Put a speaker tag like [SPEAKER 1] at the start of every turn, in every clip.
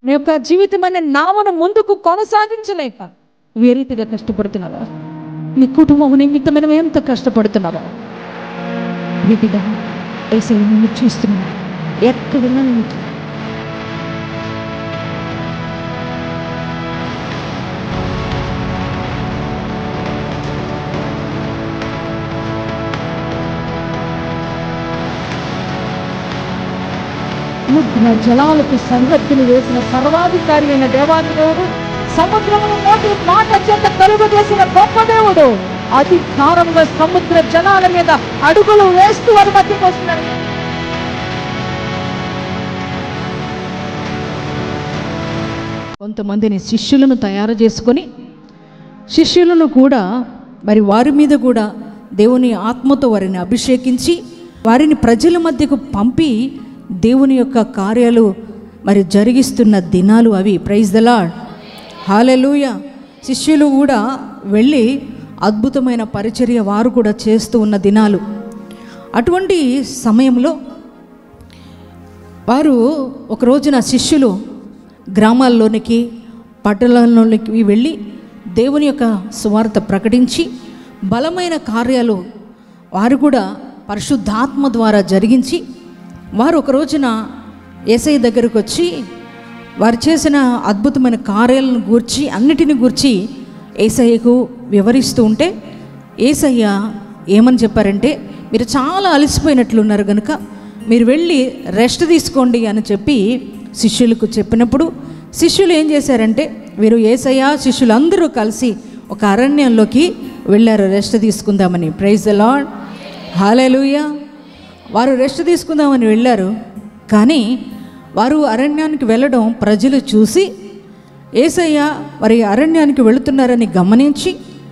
[SPEAKER 1] నీ యొక్క జీవితం అనే నామను ముందుకు కొనసాగించలేక ఏ రీతిగా కష్టపడుతున్నావా నీ కుటుంబం నిమిత్తమైన ఎంత కష్టపడుతున్నావా వీటిగా వేసే నిన్ను చూస్తున్నా ఎక్కడున్నా నిన్ను చూ- సముద్ర జలాలకు సంరక్షణ వేసిన సర్వాధికారి అయిన దేవాది దేవుడు సముద్రమును నోటి మాట చేత కలుగు చేసిన గొప్ప దేవుడు అధికారంగా సముద్ర జలాల మీద అడుగులు వేస్తూ వారి మధ్యకు వస్తున్నారు కొంతమందిని శిష్యులను తయారు చేసుకొని శిష్యులను కూడా మరి వారి మీద కూడా దేవుని ఆత్మతో వారిని అభిషేకించి వారిని ప్రజల మధ్యకు పంపి దేవుని యొక్క కార్యాలు మరి జరిగిస్తున్న దినాలు అవి ప్రైజ్ ద లాడ్ హాలెలూయ శిష్యులు కూడా వెళ్ళి అద్భుతమైన పరిచర్య వారు కూడా చేస్తూ ఉన్న దినాలు అటువంటి సమయంలో వారు ఒక రోజున శిష్యులు గ్రామాల్లోనికి పట్టణాల్లోనికి వెళ్ళి దేవుని యొక్క సువార్త ప్రకటించి బలమైన కార్యాలు వారు కూడా పరిశుద్ధాత్మ ద్వారా జరిగించి వారు ఒక రోజున ఏసఐ దగ్గరకు వచ్చి వారు చేసిన అద్భుతమైన కార్యాలను గూర్చి అన్నిటిని గూర్చి ఏసయ్యకు వివరిస్తూ ఉంటే ఏసయ్య ఏమని చెప్పారంటే మీరు చాలా అలసిపోయినట్లున్నారు కనుక మీరు వెళ్ళి రెస్ట్ తీసుకోండి అని చెప్పి శిష్యులకు చెప్పినప్పుడు శిష్యులు ఏం చేశారంటే వీరు ఏసయ్య శిష్యులందరూ కలిసి ఒక అరణ్యంలోకి వెళ్ళారు రెస్ట్ తీసుకుందామని ప్రైజ్ ద లాడ్ హాలేలుయా వారు రెస్ట్ తీసుకుందామని వెళ్ళారు కానీ వారు అరణ్యానికి వెళ్ళడం ప్రజలు చూసి ఏసయ్య వారి అరణ్యానికి వెళుతున్నారని గమనించి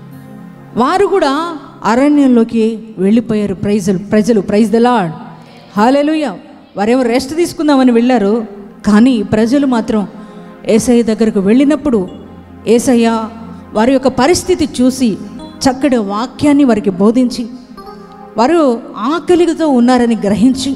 [SPEAKER 1] వారు కూడా అరణ్యంలోకి వెళ్ళిపోయారు ప్రైజులు ప్రజలు ప్రైజ్ ద లాడ్ హాలెలుయ వారేమో రెస్ట్ తీసుకుందామని వెళ్ళారు కానీ ప్రజలు మాత్రం ఏసయ్య దగ్గరకు వెళ్ళినప్పుడు ఏసయ్య వారి యొక్క పరిస్థితి చూసి చక్కటి వాక్యాన్ని వారికి బోధించి వారు ఆకలితో ఉన్నారని గ్రహించి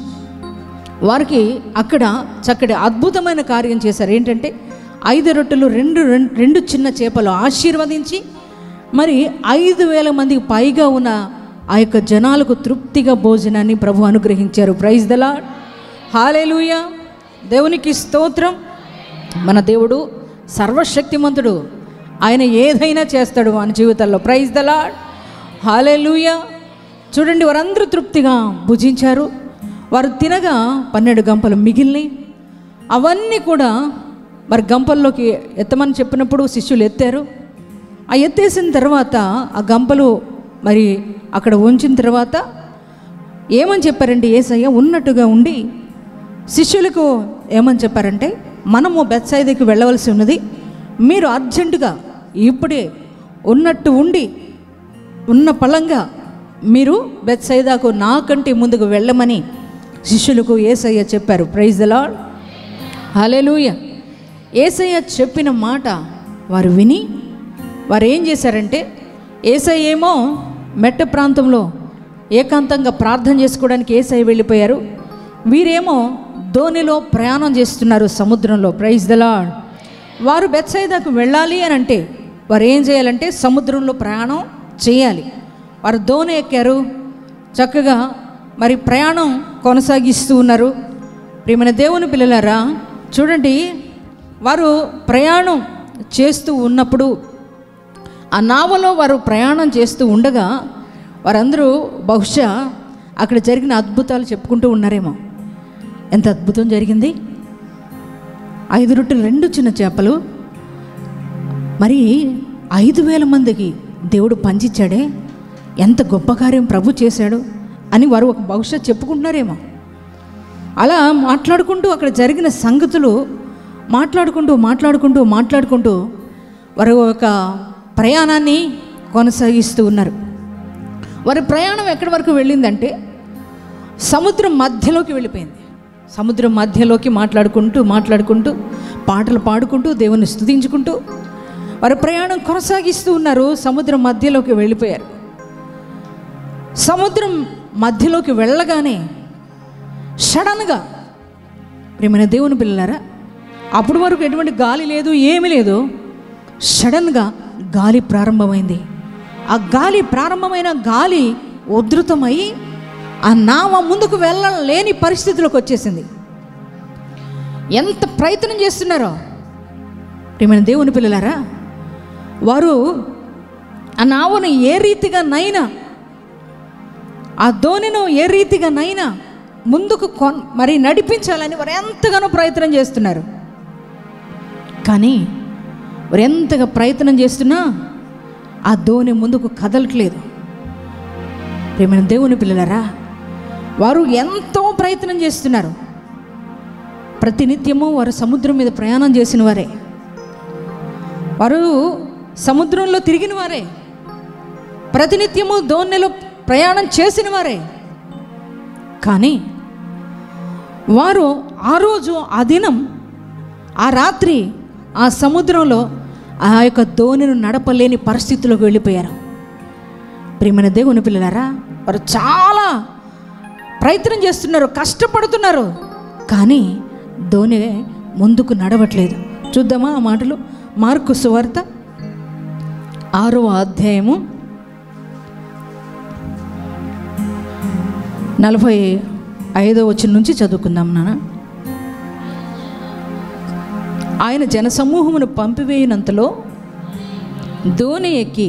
[SPEAKER 1] వారికి అక్కడ చక్కటి అద్భుతమైన కార్యం చేశారు ఏంటంటే ఐదు రొట్టెలు రెండు రెం- రెండు చిన్న చేపలు ఆశీర్వదించి మరి ఐదు వేల మందికి పైగా ఉన్న ఆ యొక్క జనాలకు తృప్తిగా భోజనాన్ని ప్రభు అనుగ్రహించారు ప్రైజ్ దలా హాలేలుయ దేవునికి స్తోత్రం మన దేవుడు సర్వశక్తిమంతుడు ఆయన ఏదైనా చేస్తాడు మన జీవితాల్లో ప్రైజ్ దలా హాలేలుయ చూడండి వారందరూ తృప్తిగా భుజించారు వారు తినగా పన్నెండు గంపలు మిగిలినాయి అవన్నీ కూడా మరి గంపల్లోకి ఎత్తమని చెప్పినప్పుడు శిష్యులు ఎత్తారు ఆ ఎత్తేసిన తర్వాత ఆ గంపలు మరి అక్కడ ఉంచిన తర్వాత ఏమని చెప్పారంటే ఏసయ్య ఉన్నట్టుగా ఉండి శిష్యులకు ఏమని చెప్పారంటే మనము బెత్సైదకి వెళ్ళవలసి ఉన్నది మీరు అర్జెంటుగా ఇప్పుడే ఉన్నట్టు ఉండి ఉన్న పళంగా మీరు బెత్సైదాకు నాకంటే ముందుకు వెళ్ళమని శిష్యులకు ఏసయ్య చెప్పారు praise the Lord hallelujah Yesayya చెప్పిన మాట వారు విని వారు ఏం చేశారంటే ఏసయ్య ఏమో మెట్ట ప్రాంతంలో ఏకాంతంగా ప్రార్థన చేసుకోవడానికి ఏసయ్య వెళ్ళిపోయారు వీరేమో ధోనిలో ప్రయాణం చేస్తున్నారు సముద్రంలో ప్రైజ్ ద లాడ్ వారు బెత్సైదాకు వెళ్ళాలి అని అంటే వారు ఏం చేయాలంటే సముద్రంలో ప్రయాణం చేయాలి వారు దోణి ఎక్కారు చక్కగా మరి ప్రయాణం కొనసాగిస్తూ ఉన్నారు ప్రియమైన దేవుని పిల్లలారా చూడండి వారు ప్రయాణం చేస్తూ ఉన్నప్పుడు ఆ నావలో వారు ప్రయాణం చేస్తూ ఉండగా వారందరూ బహుశా అక్కడ జరిగిన అద్భుతాలు చెప్పుకుంటూ ఉన్నారేమో ఎంత అద్భుతం జరిగింది ఐదు రొట్టెలు రెండు చిన్న చేపలు మరి ఐదు వేల మందికి దేవుడు పంచిచ్చాడే ఎంత గొప్ప కార్యం ప్రభు చేశాడు అని వారు ఒక బహుశా చెప్పుకుంటున్నారేమో అలా మాట్లాడుకుంటూ అక్కడ జరిగిన సంగతులు మాట్లాడుకుంటూ మాట్లాడుకుంటూ మాట్లాడుకుంటూ వారు ఒక ప్రయాణాన్ని కొనసాగిస్తూ ఉన్నారు వారి ప్రయాణం ఎక్కడి వరకు వెళ్ళిందంటే సముద్రం మధ్యలోకి వెళ్ళిపోయింది సముద్రం మధ్యలోకి మాట్లాడుకుంటూ మాట్లాడుకుంటూ పాటలు పాడుకుంటూ దేవుని స్తుతించుకుంటూ వారి ప్రయాణం కొనసాగిస్తూ ఉన్నారు సముద్రం మధ్యలోకి వెళ్ళిపోయారు సముద్రం మధ్యలోకి వెళ్ళగానే సడన్గా ప్రేమైన దేవుని పిల్లలారా అప్పటి వరకు ఎటువంటి గాలి లేదు ఏమీ లేదు సడన్గా గాలి ప్రారంభమైంది ఆ గాలి ప్రారంభమైన గాలి ఉధృతమై ఆ నావ ముందుకు వెళ్ళలేని పరిస్థితిలోకి వచ్చేసింది ఎంత ప్రయత్నం చేస్తున్నారో ప్రియమైన దేవుని పిల్లలారా వారు ఆ నావను ఏ రీతిగా నైనా ఆ ధోనిను ఏ రీతిగా నైనా ముందుకు కొన్ మరి నడిపించాలని వారు ఎంతగానో ప్రయత్నం చేస్తున్నారు కానీ వారు ఎంతగా ప్రయత్నం చేస్తున్నా ఆ ధోని ముందుకు కదలట్లేదు ప్రేమైన దేవుని పిల్లలారా వారు ఎంతో ప్రయత్నం చేస్తున్నారు ప్రతినిత్యము వారు సముద్రం మీద ప్రయాణం చేసిన వారే వారు సముద్రంలో తిరిగిన వారే ప్రతినిత్యము దోణిలో ప్రయాణం చేసిన వారే కానీ వారు ఆ రోజు ఆ దినం ఆ రాత్రి ఆ సముద్రంలో ఆ యొక్క దోణిను నడపలేని పరిస్థితిలోకి వెళ్ళిపోయారు ప్రియమైన దేవుని పిల్లలారా వారు చాలా ప్రయత్నం చేస్తున్నారు కష్టపడుతున్నారు కానీ ధోని ముందుకు నడవట్లేదు చూద్దామా ఆ మాటలు మార్కు సువార్త ఆరవ అధ్యాయము నలభై ఐదో వచ్చిన నుంచి చదువుకుందాం నాన్న ఆయన జనసమూహమును పంపివేయనంతలో ధోని ఎక్కి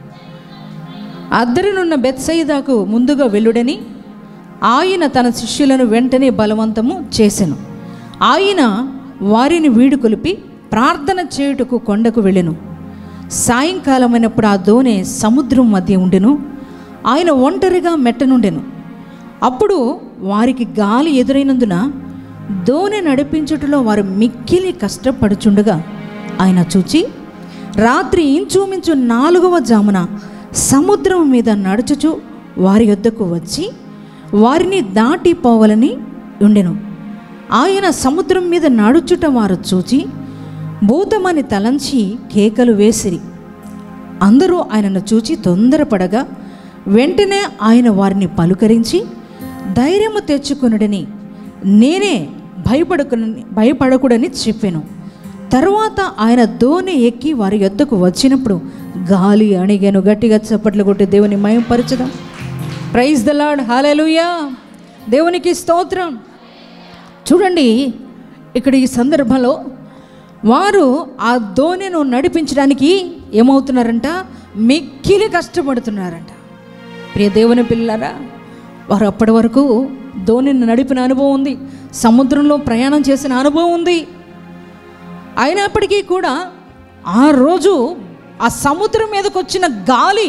[SPEAKER 1] అద్దరినున్న బెత్సయిదాకు ముందుగా వెళ్ళుడని ఆయన తన శిష్యులను వెంటనే బలవంతము చేసెను ఆయన వారిని వీడుకొలిపి ప్రార్థన చేయుటకు కొండకు వెళ్ళెను సాయంకాలమైనప్పుడు ఆ దోణి సముద్రం మధ్య ఉండెను ఆయన ఒంటరిగా మెట్టనుండెను అప్పుడు వారికి గాలి ఎదురైనందున దోణి నడిపించుటలో వారు మిక్కిలి కష్టపడుచుండగా ఆయన చూచి రాత్రి ఇంచుమించు నాలుగవ జామున సముద్రం మీద నడుచుచు వారి యొద్దకు వచ్చి వారిని దాటిపోవాలని ఉండెను ఆయన సముద్రం మీద నడుచుట వారు చూచి భూతమని తలంచి కేకలు వేసిరి అందరూ ఆయనను చూచి తొందరపడగా వెంటనే ఆయన వారిని పలుకరించి ధైర్యము తెచ్చుకునుడని నేనే భయపడకుని భయపడకూడని చెప్పాను తరువాత ఆయన దోణి ఎక్కి వారి యొద్దకు వచ్చినప్పుడు గాలి అణిగాను గట్టిగా చప్పట్లు కొట్టి దేవుని మయం పరచదాం ప్రైజ్ ద లాడ్ హాలెలుయా దేవునికి స్తోత్రం చూడండి ఇక్కడ ఈ సందర్భంలో వారు ఆ దోణిను నడిపించడానికి ఏమవుతున్నారంట మిక్కిలి కష్టపడుతున్నారంట ప్రియ దేవుని పిల్లరా వారు అప్పటి వరకు దోణిని నడిపిన అనుభవం ఉంది సముద్రంలో ప్రయాణం చేసిన అనుభవం ఉంది అయినప్పటికీ కూడా ఆ రోజు ఆ సముద్రం మీదకి వచ్చిన గాలి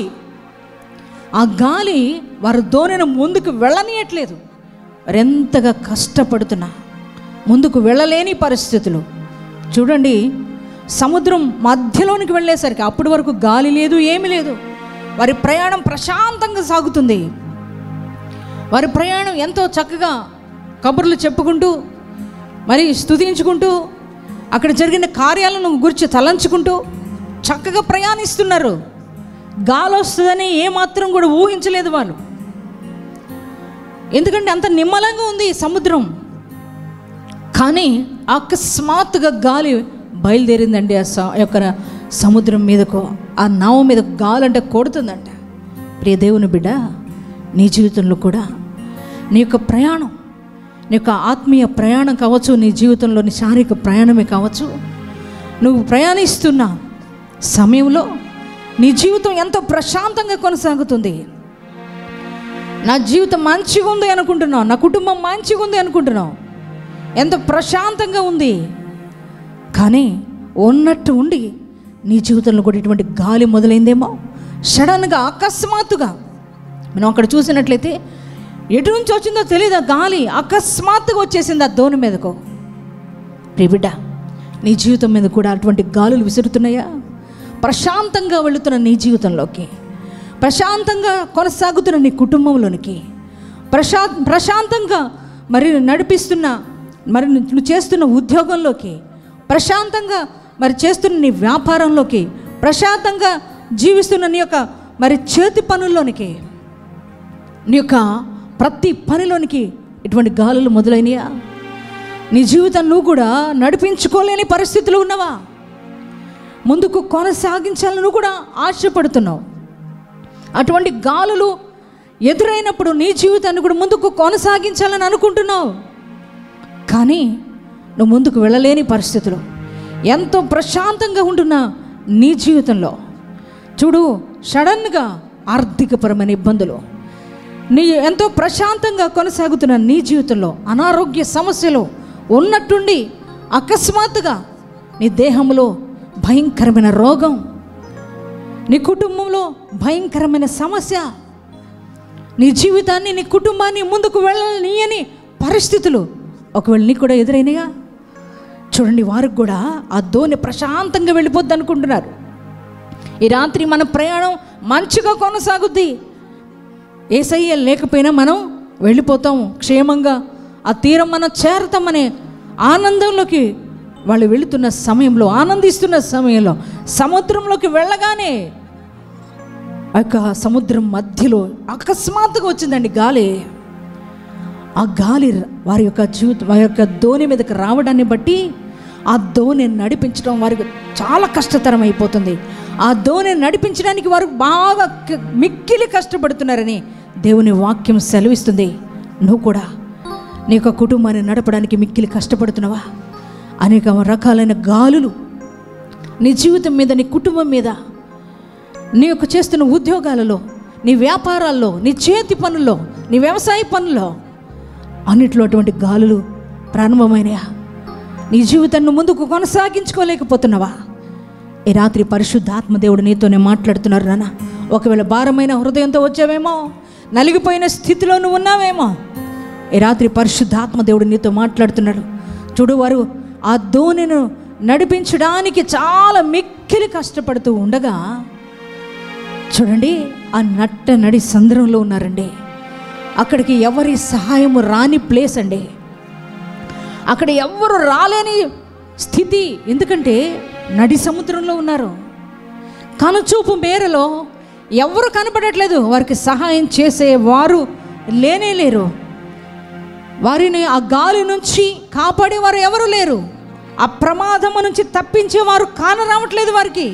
[SPEAKER 1] ఆ గాలి వారు దోణిని ముందుకు వెళ్ళనీయట్లేదు వారెంతగా కష్టపడుతున్నా ముందుకు వెళ్ళలేని పరిస్థితులు చూడండి సముద్రం మధ్యలోనికి వెళ్ళేసరికి అప్పటి వరకు గాలి లేదు ఏమీ లేదు వారి ప్రయాణం ప్రశాంతంగా సాగుతుంది వారి ప్రయాణం ఎంతో చక్కగా కబుర్లు చెప్పుకుంటూ మరి స్తుతించుకుంటూ అక్కడ జరిగిన కార్యాలను గురించి తలంచుకుంటూ చక్కగా ప్రయాణిస్తున్నారు గాలి వస్తుందని ఏమాత్రం కూడా ఊహించలేదు వాళ్ళు ఎందుకంటే అంత నిమ్మలంగా ఉంది ఈ సముద్రం కానీ అకస్మాత్తుగా గాలి బయలుదేరిందండి ఆ స- యొక్క సముద్రం మీదకు ఆ నావ మీద గాలి అంటే కొడుతుందంట ప్రియ దేవుని బిడ్డ నీ జీవితంలో కూడా నీ యొక్క ప్రయాణం నీ యొక్క ఆత్మీయ ప్రయాణం కావచ్చు నీ జీవితంలోని శారీరక ప్రయాణమే కావచ్చు నువ్వు ప్రయాణిస్తున్న సమయంలో నీ జీవితం ఎంతో ప్రశాంతంగా కొనసాగుతుంది నా జీవితం మంచిగా ఉంది అనుకుంటున్నావు నా కుటుంబం మంచిగా ఉంది అనుకుంటున్నావు ఎంత ప్రశాంతంగా ఉంది కానీ ఉన్నట్టు ఉండి నీ జీవితంలో కూడా ఇటువంటి గాలి మొదలైందేమో సడన్గా అకస్మాత్తుగా మనం అక్కడ చూసినట్లయితే ఎటు నుంచి వచ్చిందో తెలియదు ఆ గాలి అకస్మాత్తుగా వచ్చేసింది ఆ దోణి మీదకు ప్రిబిడ్డ నీ జీవితం మీద కూడా అటువంటి గాలులు విసురుతున్నాయా ప్రశాంతంగా వెళుతున్న నీ జీవితంలోకి ప్రశాంతంగా కొనసాగుతున్న నీ కుటుంబంలోనికి ప్రశా ప్రశాంతంగా మరి నడిపిస్తున్న మరి నువ్వు చేస్తున్న ఉద్యోగంలోకి ప్రశాంతంగా మరి చేస్తున్న నీ వ్యాపారంలోకి ప్రశాంతంగా జీవిస్తున్న నీ యొక్క మరి చేతి పనుల్లోనికి నీ యొక్క ప్రతి పనిలోనికి ఇటువంటి గాలులు మొదలైనయా నీ జీవితం నువ్వు కూడా నడిపించుకోలేని పరిస్థితులు ఉన్నవా ముందుకు కొనసాగించాలని నువ్వు కూడా ఆశపడుతున్నావు అటువంటి గాలులు ఎదురైనప్పుడు నీ జీవితాన్ని కూడా ముందుకు కొనసాగించాలని అనుకుంటున్నావు కానీ నువ్వు ముందుకు వెళ్ళలేని పరిస్థితులు ఎంతో ప్రశాంతంగా ఉంటున్న నీ జీవితంలో చూడు సడన్గా ఆర్థికపరమైన ఇబ్బందులు నీ ఎంతో ప్రశాంతంగా కొనసాగుతున్న నీ జీవితంలో అనారోగ్య సమస్యలు ఉన్నట్టుండి అకస్మాత్తుగా నీ దేహంలో భయంకరమైన రోగం నీ కుటుంబంలో భయంకరమైన సమస్య నీ జీవితాన్ని నీ కుటుంబాన్ని ముందుకు వెళ్ళనీయని పరిస్థితులు ఒకవేళ నీకు కూడా ఎదురైనయా చూడండి వారికి కూడా ఆ ధోని ప్రశాంతంగా వెళ్ళిపోద్ది అనుకుంటున్నారు ఈ రాత్రి మన ప్రయాణం మంచిగా కొనసాగుద్ది ఏసయ్య లేకపోయినా మనం వెళ్ళిపోతాము క్షేమంగా ఆ తీరం మనం చేరతామనే ఆనందంలోకి వాళ్ళు వెళుతున్న సమయంలో ఆనందిస్తున్న సమయంలో సముద్రంలోకి వెళ్ళగానే ఆ యొక్క సముద్రం మధ్యలో అకస్మాత్తుగా వచ్చిందండి గాలి ఆ గాలి వారి యొక్క జీవితం వారి యొక్క ధోని మీదకి రావడాన్ని బట్టి ఆ ధోని నడిపించడం వారికి చాలా కష్టతరం అయిపోతుంది ఆ ధోని నడిపించడానికి వారు బాగా క- మిక్కిలి కష్టపడుతున్నారని దేవుని వాక్యం సెలవిస్తుంది నువ్వు కూడా నీ యొక్క కుటుంబాన్ని నడపడానికి మిక్కిలి కష్టపడుతున్నావా అనేక రకాలైన గాలులు నీ జీవితం మీద నీ కుటుంబం మీద నీ యొక్క చేస్తున్న ఉద్యోగాలలో నీ వ్యాపారాల్లో నీ చేతి పనుల్లో నీ వ్యవసాయ పనుల్లో అన్నిట్లో అటువంటి గాలులు ప్రారంభమైనయా నీ జీవితాన్ని ముందుకు కొనసాగించుకోలేకపోతున్నావా ఈ రాత్రి పరిశుద్ధాత్మ దేవుడు నీతోనే మాట్లాడుతున్నారు నాన్న ఒకవేళ భారమైన హృదయంతో వచ్చావేమో నలిగిపోయిన స్థితిలో నువ్వు ఉన్నావేమో ఈ రాత్రి పరిశుద్ధాత్మ దేవుడు నీతో మాట్లాడుతున్నాడు చూడు వారు ఆ ధోనిను నడిపించడానికి చాలా మిక్కిలి కష్టపడుతూ ఉండగా చూడండి ఆ నట్ట నడి సంద్రంలో ఉన్నారండి అక్కడికి ఎవరి సహాయము రాని ప్లేస్ అండి అక్కడ ఎవ్వరు రాలేని స్థితి ఎందుకంటే నడి సముద్రంలో ఉన్నారు కనుచూపు మేరలో ఎవరు కనపడట్లేదు వారికి సహాయం చేసే వారు లేనే లేరు వారిని ఆ గాలి నుంచి కాపాడేవారు ఎవరు లేరు ఆ ప్రమాదము నుంచి తప్పించేవారు కానరావట్లేదు వారికి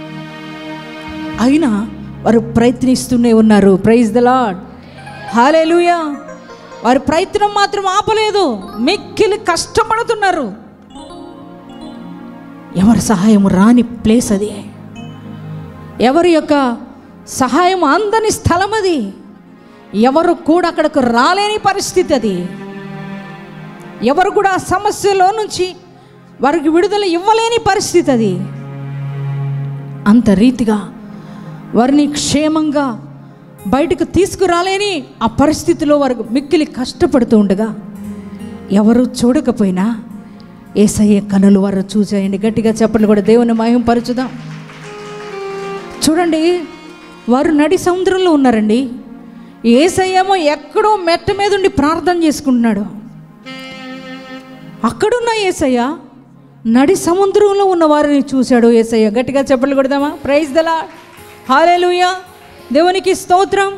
[SPEAKER 1] అయినా వారు ప్రయత్నిస్తూనే ఉన్నారు ప్రైజ్ ద లాడ్ హాలేలుయా వారి ప్రయత్నం మాత్రం ఆపలేదు మిక్కిలి కష్టపడుతున్నారు ఎవరి సహాయం రాని ప్లేస్ అది ఎవరి యొక్క సహాయం అందని స్థలం అది ఎవరు కూడా అక్కడకు రాలేని పరిస్థితి అది ఎవరు కూడా ఆ సమస్యలో నుంచి వారికి విడుదల ఇవ్వలేని పరిస్థితి అది అంత రీతిగా వారిని క్షేమంగా బయటకు తీసుకురాలేని ఆ పరిస్థితిలో వారు మిక్కిలి కష్టపడుతూ ఉండగా ఎవరు చూడకపోయినా ఏసయ్య కనులు వారు చూసేయండి గట్టిగా చెప్పండి కూడా దేవుని మహిమ పరచుదాం చూడండి వారు నడి సముద్రంలో ఉన్నారండి ఏసయ్యేమో ఎక్కడో మెట్ట మీద ఉండి ప్రార్థన చేసుకుంటున్నాడు అక్కడున్న ఏసయ్య నడి సముద్రంలో ఉన్న వారిని చూశాడు ఏసయ్య గట్టిగా చెప్పలు కొడదామా ప్రైజ్ దలా హాలేలుయా దేవునికి స్తోత్రం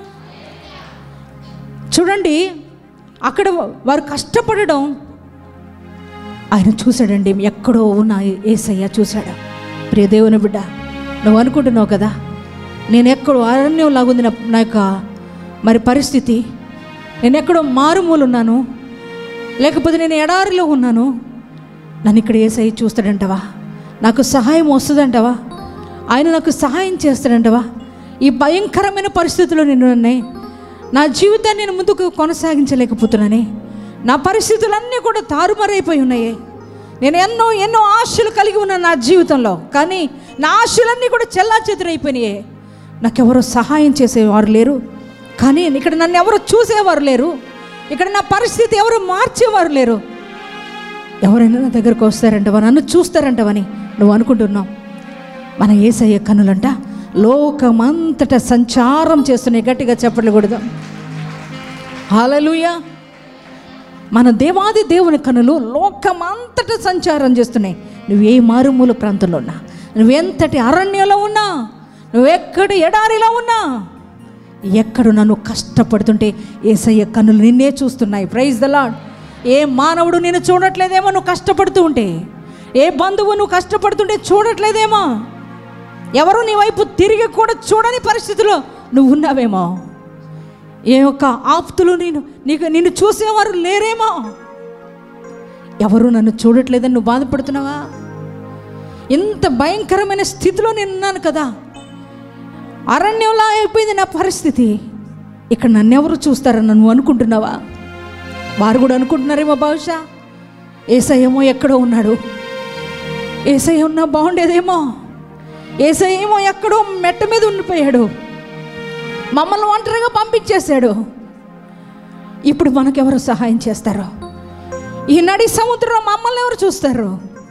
[SPEAKER 1] చూడండి అక్కడ వారు కష్టపడడం ఆయన చూశాడండి ఎక్కడో ఉన్న ఏసయ్య చూశాడు ప్రియ దేవుని బిడ్డ నువ్వు అనుకుంటున్నావు కదా నేను ఎక్కడో అరణ్యం లాగుంది నా నా యొక్క మరి పరిస్థితి నేను ఎక్కడో మారుమూలు ఉన్నాను లేకపోతే నేను ఎడారిలో ఉన్నాను నన్ను ఇక్కడ ఏసై చూస్తాడంటవా నాకు సహాయం వస్తుందంటవా ఆయన నాకు సహాయం చేస్తాడంటవా ఈ భయంకరమైన పరిస్థితుల్లో నేను ఉన్నాయి నా జీవితాన్ని నేను ముందుకు కొనసాగించలేకపోతున్నానే నా పరిస్థితులన్నీ కూడా తారుమారైపోయి ఉన్నాయి నేను ఎన్నో ఎన్నో ఆశలు కలిగి ఉన్నాను నా జీవితంలో కానీ నా ఆశలన్నీ కూడా చెల్లా చెదురైపోయినాయి నాకెవరో సహాయం చేసేవారు లేరు కానీ ఇక్కడ నన్ను ఎవరు చూసేవారు లేరు ఇక్కడ నా పరిస్థితి ఎవరు మార్చేవారు లేరు ఎవరైనా నా దగ్గరకు వస్తారంటవా నన్ను చూస్తారంటవని నువ్వు అనుకుంటున్నావు మన ఏసయ్య కన్నులంట లోకమంతట సంచారం చేస్తున్నాయి గట్టిగా చెప్పకూడదు హాలలుయా మన దేవాది దేవుని కనులు లోకమంతట సంచారం చేస్తున్నాయి నువ్వు ఏ మారుమూల ప్రాంతంలో ఉన్నా నువ్వెంతటి అరణ్యంలో ఉన్నా నువ్వెక్కడ ఎడారిలో ఉన్నా ఎక్కడ నన్ను కష్టపడుతుంటే ఏసయ్య కన్నులు నిన్నే చూస్తున్నాయి ప్రైజ్ ద లాడ్ ఏ మానవుడు నేను చూడట్లేదేమో నువ్వు కష్టపడుతూ ఉంటే ఏ బంధువు నువ్వు కష్టపడుతుంటే చూడట్లేదేమో ఎవరు నీ వైపు తిరిగి కూడా చూడని పరిస్థితిలో నువ్వు ఉన్నావేమో ఏ ఒక్క ఆప్తులు నేను నీకు నిన్ను చూసేవారు లేరేమో ఎవరు నన్ను చూడట్లేదని నువ్వు బాధపడుతున్నావా ఇంత భయంకరమైన స్థితిలో నేను ఉన్నాను కదా అరణ్యంలా అయిపోయింది నా పరిస్థితి ఇక్కడ నన్ను ఎవరు చూస్తారని నువ్వు అనుకుంటున్నావా వారు కూడా అనుకుంటున్నారేమో బహుశా ఏసయ్యేమో ఎక్కడో ఉన్నాడు ఏసయ్య ఉన్నా బాగుండేదేమో ఏసయ్య ఏమో ఎక్కడో మెట్ట మీద ఉండిపోయాడు మమ్మల్ని ఒంటరిగా పంపించేశాడు ఇప్పుడు మనకెవరు సహాయం చేస్తారు ఈ నడి సముద్రంలో మమ్మల్ని ఎవరు చూస్తారు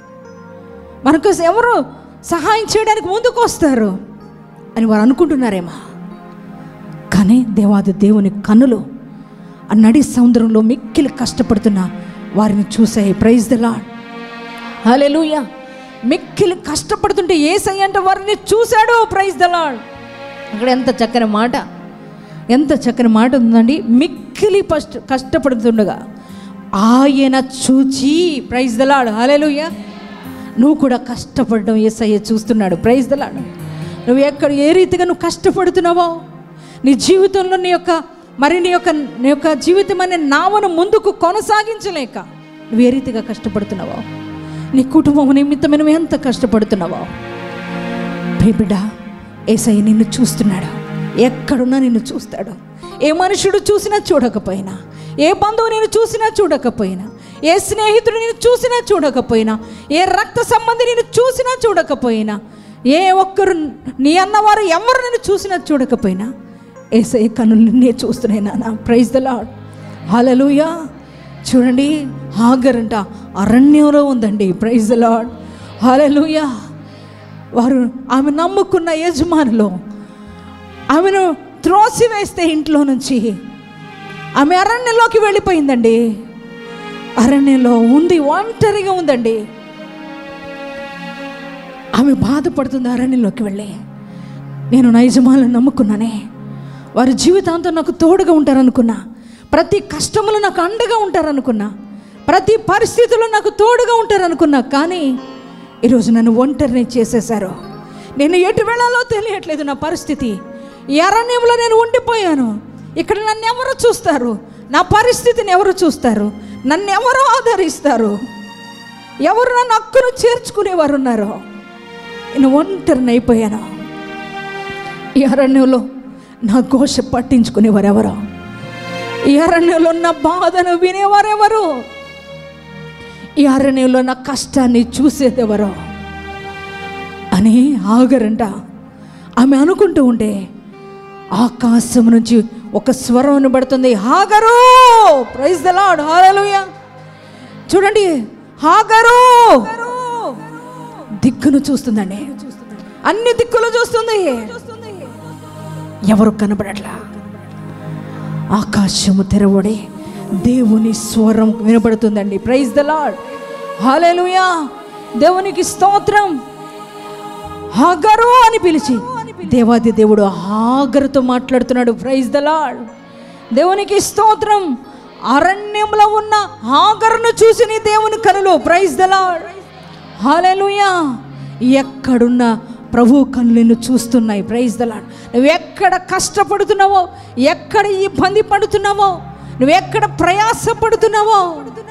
[SPEAKER 1] మనకు ఎవరు సహాయం చేయడానికి ముందుకు వస్తారు అని వారు అనుకుంటున్నారేమో కానీ దేవాది దేవుని కన్నులు ఆ నడి సముద్రంలో మిక్కిలి కష్టపడుతున్న వారిని చూసాయి ప్రైజ్ ద లాడ్ హల్లెలూయ మిక్కిలి కష్టపడుతుంటే ఏసై అంటే వారిని చూశాడు ప్రైజ్ ద లాడ్ అక్కడ ఎంత చక్కని మాట ఎంత చక్కని మాట ఉందండి మిక్కిలి కష్ట కష్టపడుతుండగా ఆయన చూచి ప్రైజ్ ద లాడ్ హల్లెలూయ నువ్వు కూడా కష్టపడడం ఏసయ్య చూస్తున్నాడు ప్రైజ్ ద లాడ్ నువ్వు ఎక్కడ ఏ రీతిగా నువ్వు కష్టపడుతున్నావో నీ జీవితంలో నీ యొక్క మరి నీ యొక్క నీ యొక్క జీవితం అనే నావను ముందుకు కొనసాగించలేక నువ్వు ఏ రీతిగా కష్టపడుతున్నావో నీ కుటుంబం నిమిత్తమే నువ్వు ఎంత కష్టపడుతున్నావో ప్రియ బిడ్డ ఏసయ్య నిన్ను చూస్తున్నాడు ఎక్కడున్నా నిన్ను చూస్తాడు ఏ మనుషుడు చూసినా చూడకపోయినా ఏ బంధువు నేను చూసినా చూడకపోయినా ఏ స్నేహితుడు నేను చూసినా చూడకపోయినా ఏ రక్త సంబంధి నేను చూసినా చూడకపోయినా ఏ ఒక్కరు నీ అన్నవారు ఎవరు నేను చూసినా చూడకపోయినా ఏసై కనులు నిన్నే చూస్తున్నాయి నాన్న ప్రైజ్ ద లాడ్ హాలలుయా చూడండి హాగరంట అరణ్యంలో ఉందండి ప్రైజ్ ద లాడ్ హాలలుయా వారు ఆమె నమ్ముకున్న యజమానులు ఆమెను త్రోసివేస్తే ఇంట్లో నుంచి ఆమె అరణ్యంలోకి వెళ్ళిపోయిందండి అరణ్యంలో ఉంది ఒంటరిగా ఉందండి ఆమె బాధపడుతుంది అరణ్యంలోకి వెళ్ళి నేను నా యజమానులను నమ్ముకున్నానే వారి జీవితాంతం నాకు తోడుగా ఉంటారనుకున్నా ప్రతి కష్టములో నాకు అండగా ఉంటారనుకున్నా ప్రతి పరిస్థితుల్లో నాకు తోడుగా ఉంటారనుకున్నా కానీ ఈరోజు నన్ను ఒంటరిని చేసేశారు నేను ఎటు వెళ్ళాలో తెలియట్లేదు నా పరిస్థితి ఈ అరణ్యంలో నేను ఉండిపోయాను ఇక్కడ నన్ను ఎవరు చూస్తారు నా పరిస్థితిని ఎవరు చూస్తారు నన్ను ఎవరు ఆదరిస్తారు ఎవరు నన్ను అక్కును చేర్చుకునేవారు ఉన్నారు నేను ఒంటరిని అయిపోయాను ఈ అరణ్యంలో నా ఘోష పట్టించుకునేవారు ఎవరు ఈ అరణ్యంలో నా బాధను వినేవారెవరు ఈ అరణ్యంలో నా కష్టాన్ని చూసేదెవరో అని ఆగరంట ఆమె అనుకుంటూ ఉంటే ఆకాశం నుంచి ఒక స్వరం వినబడుతుంది Hagar praise the Lord hallelujah చూడండి హాగరు దిక్కును చూస్తుందండి అన్ని దిక్కులు చూస్తుంది ఎవరు కనబడట్లా ఆకాశము తెరవడి దేవుని స్వరం వినబడుతుందండి ప్రైజ్ ద లాడ్ హాలేలుయా దేవునికి స్తోత్రం హాగరు అని పిలిచి దేవాది దేవుడు హాగరుతో మాట్లాడుతున్నాడు ప్రైజ్ ద లాడ్ దేవునికి స్తోత్రం అరణ్యంలో ఉన్న హాగరును చూసి నీ దేవుని కనులు ప్రైజ్ ద లాడ్ హాలేలుయా ఎక్కడున్న ప్రభు కనులు నిన్ను చూస్తున్నాయి ప్రైజ్ ద లాడ్ నువ్వు ఎక్కడ కష్టపడుతున్నావో ఎక్కడ ఇబ్బంది పడుతున్నావో నువ్వు ఎక్కడ ప్రయాస పడుతున్నావో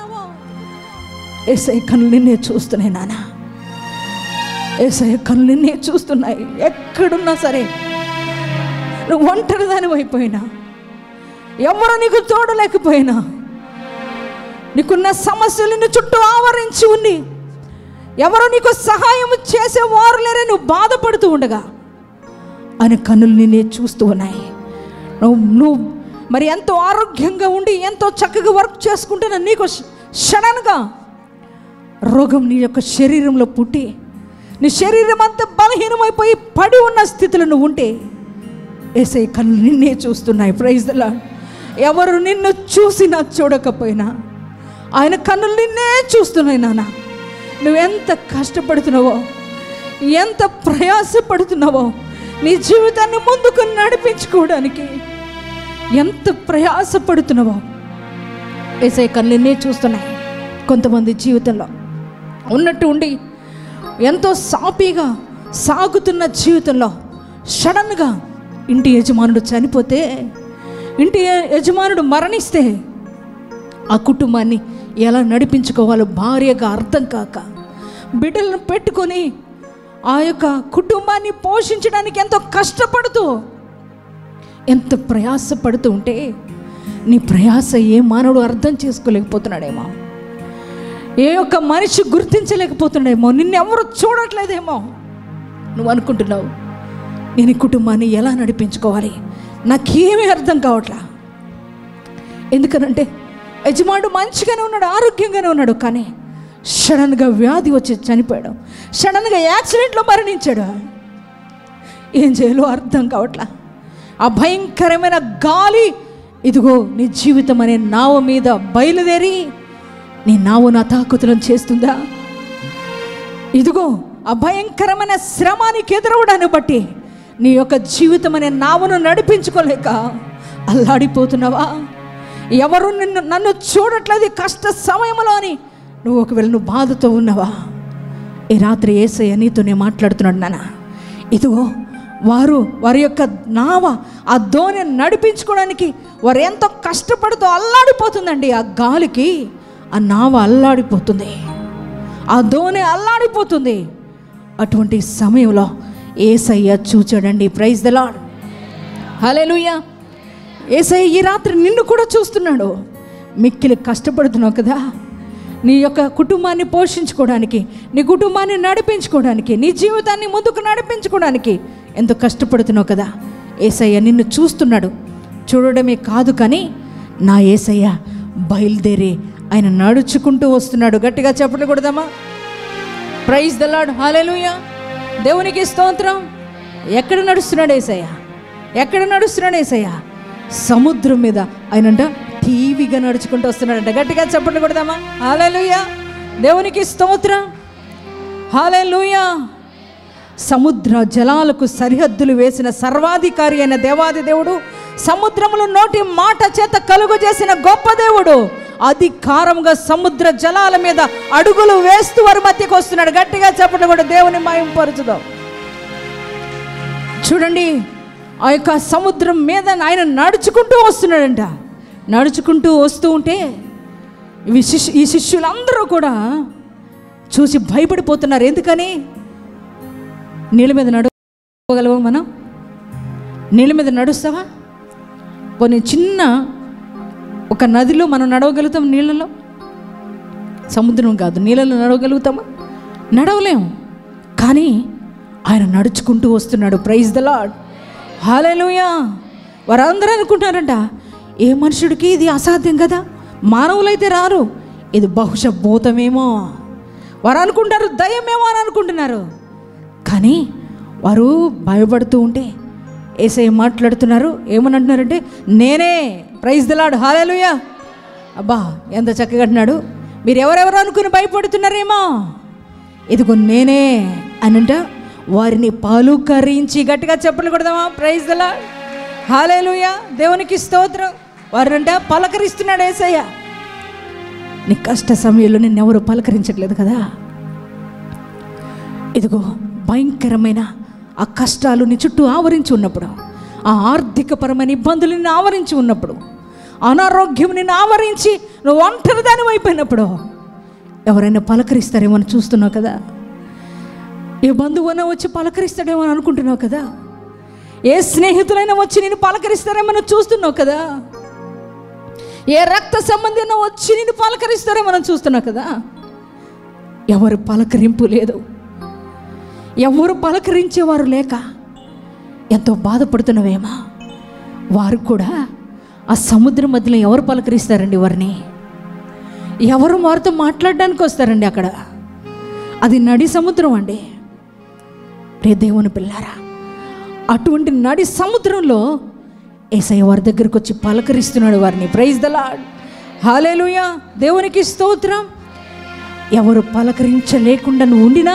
[SPEAKER 1] ఏసై కనులు నిన్నే చూస్తున్నాయి నాన్న ఏసై కనులు నిన్నే చూస్తున్నాయి ఎక్కడున్నా సరే నువ్వు ఒంటరి దాని అయిపోయినా ఎవరు నీకు తోడు లేకపోయినా నీకున్న సమస్యలు నిన్ను చుట్టూ ఆవరించి ఉంది ఎవరు నీకు సహాయం చేసేవారు లేరే నువ్వు బాధపడుతూ ఉండగా ఆయన కన్నులు నిన్నే చూస్తూ ఉన్నాయి నువ్వు నువ్వు మరి ఎంతో ఆరోగ్యంగా ఉండి ఎంతో చక్కగా వర్క్ చేసుకుంటున్న నీకు సడన్గా రోగం నీ యొక్క శరీరంలో పుట్టి నీ శరీరం అంతా బలహీనమైపోయి పడి ఉన్న స్థితిలో నువ్వు ఉంటే ఏసై కళ్ళు నిన్నే చూస్తున్నాయి ప్రైజ్ లా ఎవరు నిన్ను చూసినా చూడకపోయినా ఆయన కన్నులు నిన్నే చూస్తున్నాయి నాన్న నువ్వెంత కష్టపడుతున్నావో ఎంత ప్రయాసపడుతున్నావో నీ జీవితాన్ని ముందుకు నడిపించుకోవడానికి ఎంత ప్రయాసపడుతున్నావో ఏసై కళ్ళెన్నే చూస్తున్నాయి కొంతమంది జీవితంలో ఉన్నట్టు ఉండి ఎంతో సాపీగా సాగుతున్న జీవితంలో సడన్గా ఇంటి యజమానుడు చనిపోతే ఇంటి య- యజమానుడు మరణిస్తే ఆ కుటుంబాన్ని ఎలా నడిపించుకోవాలో భార్యగా అర్థం కాక బిడ్డలను పెట్టుకొని ఆ యొక్క కుటుంబాన్ని పోషించడానికి ఎంతో కష్టపడుతూ ఎంత ప్రయాసపడుతూ ఉంటే నీ ప్రయాస ఏ మానవుడు అర్థం చేసుకోలేకపోతున్నాడేమో ఏ ఒక్క మనిషి గుర్తించలేకపోతున్నాడేమో నిన్నెవరు చూడట్లేదేమో నువ్వు అనుకుంటున్నావు నేను ఈ కుటుంబాన్ని ఎలా నడిపించుకోవాలి నాకేమీ అర్థం కావట్లా ఎందుకనంటే యజమానుడు మంచిగానే ఉన్నాడు ఆరోగ్యంగానే ఉన్నాడు కానీ సడన్గా వ్యాధి వచ్చి చనిపోయాడు సడన్గా యాక్సిడెంట్లో మరణించాడు ఏం చేయాలో అర్థం కావట్లా ఆ భయంకరమైన గాలి ఇదిగో నీ జీవితం అనే నావ మీద బయలుదేరి నీ నావును అతాకుతలం చేస్తుందా ఇదిగో ఆ భయంకరమైన శ్రమానికి ఎదురవడాన్ని బట్టి నీ యొక్క జీవితం అనే నావను నడిపించుకోలేక అల్లాడిపోతున్నావా ఎవరు నిన్ను నన్ను చూడట్లేదు ఈ కష్ట సమయంలో అని నువ్వు ఒకవేళ నువ్వు బాధతో ఉన్నావా ఈ రాత్రి ఏసయ్య నీతోనే మాట్లాడుతున్నాడు నాన్న ఇదిగో వారు వారి యొక్క నావ ఆ దోణి నడిపించుకోవడానికి వారు ఎంతో కష్టపడుతూ అల్లాడిపోతుందండి ఆ గాలికి ఆ నావ అల్లాడిపోతుంది ఆ దోణి అల్లాడిపోతుంది అటువంటి సమయంలో ఏసయ్య చూచాడండి praise the Lord hallelujah Yesayya ఈ రాత్రి నిన్ను కూడా చూస్తున్నాడు మిక్కిలి కష్టపడుతున్నావు కదా నీ యొక్క కుటుంబాన్ని పోషించుకోవడానికి నీ కుటుంబాన్ని నడిపించుకోవడానికి నీ జీవితాన్ని ముందుకు నడిపించుకోవడానికి ఎంతో కష్టపడుతున్నావు కదా ఏసయ్య నిన్ను చూస్తున్నాడు చూడడమే కాదు కానీ నా ఏసయ్య బయలుదేరి ఆయన నడుచుకుంటూ వస్తున్నాడు గట్టిగా చెప్పలు కొడదామా ప్రైజ్ ద లాడ్ హాలెలూయా దేవునికి స్తోత్రం ఎక్కడ నడుస్తున్నాడు ఏసయ్య ఎక్కడ నడుస్తున్నాడు ఏసయ్య సముద్రం మీద ఆయనంట టీవీగా నడుచుకుంటూ వస్తున్నాడంట గట్టిగా చెప్పండి కొడదామా హాలెలూయా దేవునికి స్తోత్రం హాలెలూయా సముద్ర జలాలకు సరిహద్దులు వేసిన సర్వాధికారి అయిన దేవాది దేవుడు సముద్రములు నోటి మాట చేత కలుగు చేసిన గొప్ప దేవుడు అధికారంగా సముద్ర జలాల మీద అడుగులు వేస్తూ వారి మధ్యకు వస్తున్నాడు గట్టిగా చెప్పడం కూడా దేవుని మాయంపరచుదాం చూడండి ఆ యొక్క సముద్రం మీద ఆయన నడుచుకుంటూ వస్తున్నాడంట నడుచుకుంటూ వస్తూ ఉంటే ఇవి శిష్యు ఈ శిష్యులందరూ కూడా చూసి భయపడిపోతున్నారు ఎందుకని నీళ్ళ మీద నడవగలవా మనం నీళ్ళ మీద నడుస్తావా కొన్ని చిన్న ఒక నదిలో మనం నడవగలుగుతాం నీళ్ళలో సముద్రం కాదు నీళ్ళలో నడవగలుగుతామా నడవలేం కానీ ఆయన నడుచుకుంటూ వస్తున్నాడు ప్రైజ్ ద లాడ్ హాలేలుయా వారందరూ అనుకుంటారంట ఏ మనుషుడికి ఇది అసాధ్యం కదా మానవులైతే రారు ఇది బహుశా భూతమేమో వారు అనుకుంటారు దయ్యమేమో అని అనుకుంటున్నారు కానీ వారు భయపడుతూ ఉంటే ఏసై మాట్లాడుతున్నారు ఏమని అంటున్నారంటే నేనే ప్రైజ్ దిలాడు హాలేలుయా అబ్బా ఎంత చక్కగా అంటున్నాడు మీరు ఎవరెవరు అనుకుని భయపడుతున్నారేమో ఇదిగో నేనే అనంట వారిని పాలుకరించి గట్టిగా చెప్పలు కొడదామా ప్రైజ్ దలా హాలేలుయా దేవునికి స్తోత్రం వారినంట పలకరిస్తున్నాడు ఏసయ్య నీ కష్ట సమయంలో నిన్నెవరు పలకరించట్లేదు కదా ఇదిగో భయంకరమైన ఆ కష్టాలు నీ చుట్టూ ఆవరించి ఉన్నప్పుడు ఆ ఆర్థికపరమైన ఇబ్బందులు నిన్ను ఆవరించి ఉన్నప్పుడు అనారోగ్యం నిన్ను ఆవరించి నువ్వు ఒంటరి దాని అయిపోయినప్పుడు ఎవరైనా పలకరిస్తారేమో అని చూస్తున్నావు కదా ఏ బంధువున వచ్చి పలకరిస్తాడేమో అని అనుకుంటున్నావు కదా ఏ స్నేహితులైనా వచ్చి నేను పలకరిస్తారేమో అని చూస్తున్నావు కదా ఏ రక్త సంబంధం వచ్చి నేను పలకరిస్తారేమో అని చూస్తున్నావు కదా ఎవరు పలకరింపు లేదు ఎవరు పలకరించేవారు లేక ఎంతో బాధపడుతున్నవేమో వారు కూడా ఆ సముద్రం మధ్యలో ఎవరు పలకరిస్తారండి వారిని ఎవరు వారితో మాట్లాడడానికి వస్తారండి అక్కడ అది నడి సముద్రం అండి రే దేవుని పిల్లారా అటువంటి నడి సముద్రంలో ఏసయ్య వారి దగ్గరికి వచ్చి పలకరిస్తున్నాడు వారిని ప్రైజ్ ద లాడ్ హాలేలుయా దేవునికి స్తోత్రం ఎవరు పలకరించలేకుండా నువ్వు ఉండినా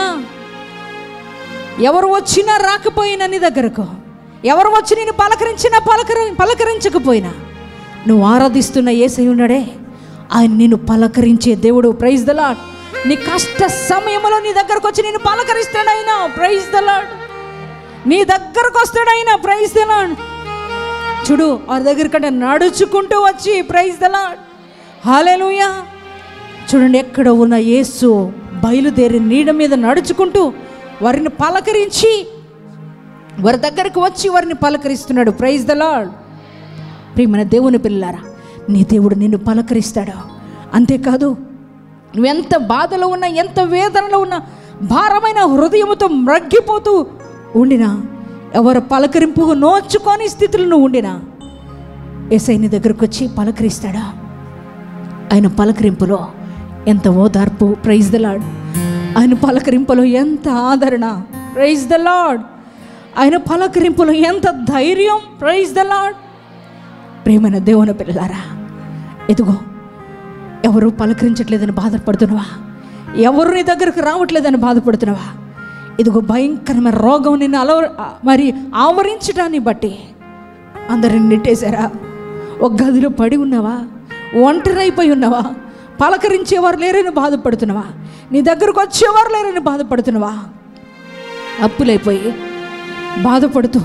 [SPEAKER 1] ఎవరు వచ్చినా రాకపోయినా నీ దగ్గరకు ఎవరు వచ్చి నేను పలకరించినా పలకరి పలకరించకపోయినా నువ్వు ఆరాధిస్తున్న ఏసై ఉన్నాడే ఆయన నిన్ను పలకరించే దేవుడు ప్రైజ్ ద లాడ్ నీ కష్ట సమయంలో నీ దగ్గరకు వచ్చి నేను పలకరిస్తాడు ఆయన ప్రైజ్ ద లాడ్ నీ దగ్గరకు వస్తాడు ఆయన ప్రైజ్ ద లాడ్ చూడు వారి దగ్గరికంటే నడుచుకుంటూ వచ్చి ప్రైజ్ ద లాడ్ హాలేలుయా చూడండి ఎక్కడ ఉన్న యేసు బయలుదేరి నీడ మీద నడుచుకుంటూ వారిని పలకరించి వారి దగ్గరకు వచ్చి వారిని పలకరిస్తున్నాడు ప్రైజ్ ద లాడ్ ప్రియమైన దేవుని పిల్లారా నీ దేవుడు నిన్ను పలకరిస్తాడు అంతేకాదు నువ్వెంత బాధలో ఉన్నా ఎంత వేదనలో ఉన్నా భారమైన హృదయముతో మ్రగ్గిపోతూ ఉండినా ఎవరు పలకరింపు నోచుకొని స్థితిలో నువ్వు ఉండినా ఏసై నీ దగ్గరకు వచ్చి పలకరిస్తాడా ఆయన పలకరింపులో ఎంత ఓదార్పు ప్రైజ్ ద లాడ్ ఆయన పలకరింపులో ఎంత ఆదరణ ప్రైజ్ ద లాడ్ ఆయన పలకరింపులో ఎంత ధైర్యం ప్రైజ్ ద లాడ్ ప్రేమైన దేవుని పిల్లలారా ఎదుగో ఎవరు పలకరించట్లేదని బాధపడుతున్నావా ఎవరు నీ దగ్గరకు రావట్లేదని బాధపడుతున్నావా ఇదిగో భయంకరమైన రోగం నిన్ను అలవ మరి ఆవరించడాన్ని బట్టి అందరిని నెట్టేశారా ఒక గదిలో పడి ఉన్నావా ఒంటరైపోయి ఉన్నావా పలకరించేవారు లేరని బాధపడుతున్నావా నీ దగ్గరకు వచ్చేవారు లేరని బాధపడుతున్నావా అప్పులైపోయి బాధపడుతూ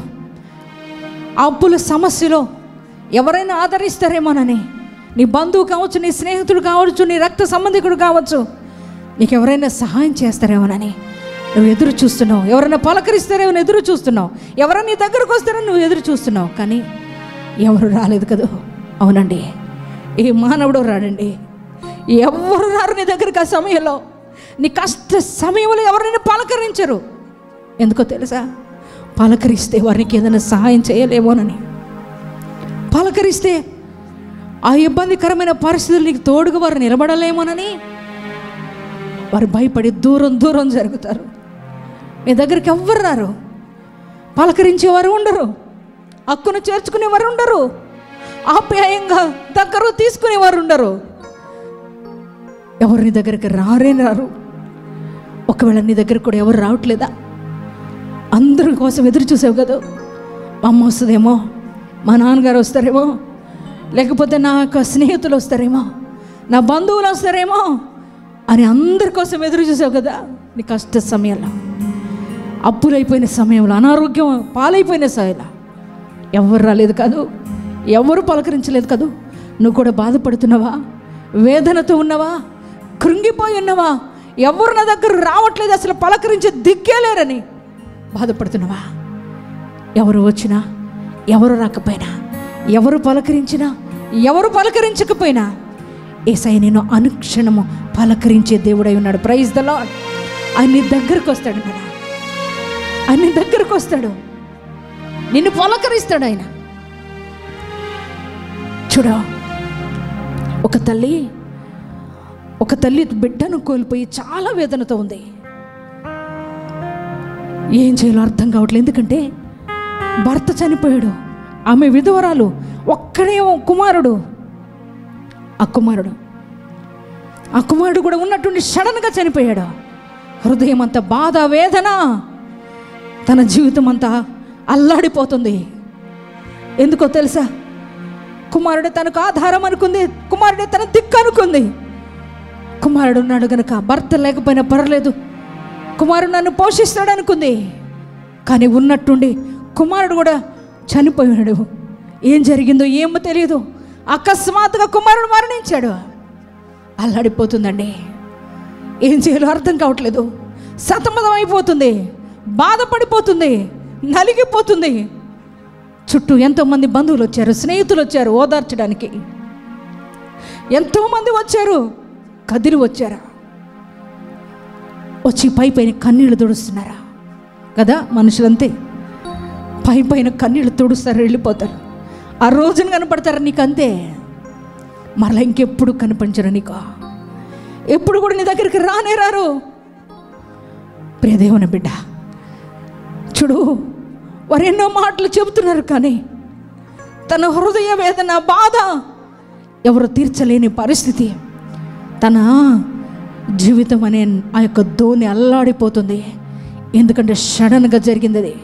[SPEAKER 1] ఆ అప్పుల సమస్యలో ఎవరైనా ఆదరిస్తారేమోనని నీ బంధువు కావచ్చు నీ స్నేహితుడు కావచ్చు నీ రక్త సంబంధికుడు కావచ్చు నీకు ఎవరైనా సహాయం చేస్తారేమోనని నువ్వు ఎదురు చూస్తున్నావు ఎవరైనా పలకరిస్తారేమో ఎదురు చూస్తున్నావు ఎవరైనా నీ దగ్గరకు వస్తారని నువ్వు ఎదురు చూస్తున్నావు కానీ ఎవరు రాలేదు కదా అవునండి ఏ మానవుడు రాడండి ఎవరు రారు నీ దగ్గరికి ఆ సమయంలో నీ కష్ట సమయంలో ఎవరైనా పలకరించరు ఎందుకో తెలుసా పలకరిస్తే వారికి ఏదైనా సహాయం చేయలేమోనని పలకరిస్తే ఆ ఇబ్బందికరమైన పరిస్థితులు నీకు తోడుగా వారు నిలబడలేమోనని వారు భయపడి దూరం దూరం జరుగుతారు మీ దగ్గరికి ఎవ్వరు రారు పలకరించేవారు ఉండరు హక్కును చేర్చుకునేవారు ఉండరు ఆప్యాయంగా దగ్గర తీసుకునేవారు ఉండరు ఎవరు నీ దగ్గరికి రారే రారు ఒకవేళ నీ దగ్గర కూడా ఎవరు రావట్లేదా అందరి కోసం ఎదురు చూసావు కదా మా అమ్మ వస్తుందేమో మా నాన్నగారు వస్తారేమో లేకపోతే నా యొక్క స్నేహితులు వస్తారేమో నా బంధువులు వస్తారేమో అని అందరి కోసం ఎదురు చూసావు కదా నీ కష్ట సమయంలో అప్పులైపోయిన సమయంలో అనారోగ్యం పాలైపోయిన సమయంలో ఎవరు రాలేదు కాదు ఎవరు పలకరించలేదు కాదు నువ్వు కూడా బాధపడుతున్నావా వేదనతో ఉన్నావా కృంగిపోయి ఉన్నావా ఎవరు నా దగ్గర రావట్లేదు అసలు పలకరించే దిక్కే లేరని బాధపడుతున్నావా ఎవరు వచ్చినా ఎవరు రాకపోయినా ఎవరు పలకరించినా ఎవరు పలకరించకపోయినా ఏసై నేను అనుక్షణము పలకరించే దేవుడై ఉన్నాడు ప్రైజ్ ద లాడ్ ఆయన నీ దగ్గరకు వస్తాడు కదా ఆయన నీ దగ్గరకు వస్తాడు నిన్ను పలకరిస్తాడు ఆయన చూడ ఒక తల్లి ఒక తల్లి బిడ్డను కోల్పోయి చాలా వేదనతో ఉంది ఏం చేయాలో అర్థం కావట్లేదు ఎందుకంటే భర్త చనిపోయాడు ఆమె విధవరాలు ఒక్కడే ఓ కుమారుడు ఆ కుమారుడు ఆ కుమారుడు కూడా ఉన్నట్టుండి సడన్గా చనిపోయాడు హృదయం అంత బాధ వేదన తన జీవితం అంతా అల్లాడిపోతుంది ఎందుకో తెలుసా కుమారుడే తనకు ఆధారం అనుకుంది కుమారుడే తన దిక్కు అనుకుంది కుమారుడు ఉన్నాడు గనుక భర్త లేకపోయినా పర్లేదు కుమారుడు నన్ను పోషిస్తాడు అనుకుంది కానీ ఉన్నట్టుండి కుమారుడు కూడా చనిపోయాడు ఏం జరిగిందో ఏమో తెలియదు అకస్మాత్తుగా కుమారుడు మరణించాడు అల్లాడిపోతుందండి ఏం చేయాలో అర్థం కావట్లేదు సతమతం అయిపోతుంది బాధపడిపోతుంది నలిగిపోతుంది చుట్టూ ఎంతోమంది బంధువులు వచ్చారు స్నేహితులు వచ్చారు ఓదార్చడానికి ఎంతోమంది వచ్చారు కదిలి వచ్చారా వచ్చి పై పైన కన్నీళ్లు తుడుస్తున్నారా కదా మనుషులంతే పై పైన కన్నీళ్లు తుడుస్తారు వెళ్ళిపోతారు ఆ రోజున కనపడతారు నీకు అంతే మరలా ఇంకెప్పుడు కనిపించరు నీకు ఎప్పుడు కూడా నీ దగ్గరికి రానే రారు ప్రియదేవుని బిడ్డ చూడు వారు ఎన్నో మాటలు చెబుతున్నారు కానీ తన హృదయ వేదన బాధ ఎవరు తీర్చలేని పరిస్థితి తన జీవితం అనే ఆ యొక్క ధోని అల్లాడిపోతుంది ఎందుకంటే సడన్గా జరిగింది అది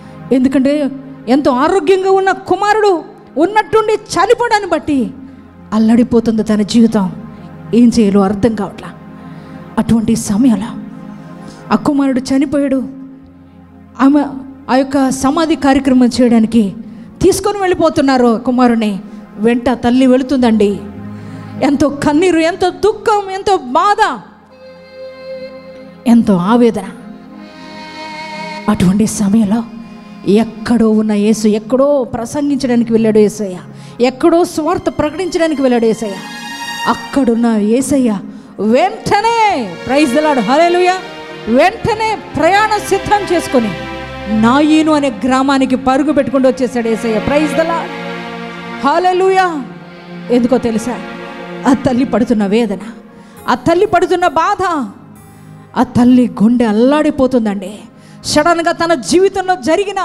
[SPEAKER 1] ఎందుకంటే ఎంతో ఆరోగ్యంగా ఉన్న కుమారుడు ఉన్నట్టుండి చనిపోవడాన్ని బట్టి అల్లడిపోతుంది తన జీవితం ఏం చేయాలో అర్థం కావట్లా అటువంటి సమయంలో ఆ కుమారుడు చనిపోయాడు ఆమె ఆ యొక్క సమాధి కార్యక్రమం చేయడానికి తీసుకొని వెళ్ళిపోతున్నారు ఆ కుమారుని వెంట తల్లి వెళుతుందండి ఎంతో కన్నీరు ఎంతో దుఃఖం ఎంతో బాధ ఎంతో ఆవేదన అటువంటి సమయంలో ఎక్కడో ఉన్న యేసు ఎక్కడో ప్రసంగించడానికి వెళ్ళాడు ఏసయ్య ఎక్కడో స్వార్థ ప్రకటించడానికి వెళ్ళాడు ఏసయ్య అక్కడున్న ఏసయ్య వెంటనే ప్రైజ్ దలాడు హలేలుయ వెంటనే ప్రయాణ సిద్ధం చేసుకొని నాయీను అనే గ్రామానికి పరుగు పెట్టుకుంటూ వచ్చేసాడు ఏసయ్య ప్రైజ్ దలాడ్ హాలెలుయా ఎందుకో తెలుసా ఆ తల్లి పడుతున్న వేదన ఆ తల్లి పడుతున్న బాధ ఆ తల్లి గుండె అల్లాడిపోతుందండి సడన్గా తన జీవితంలో జరిగిన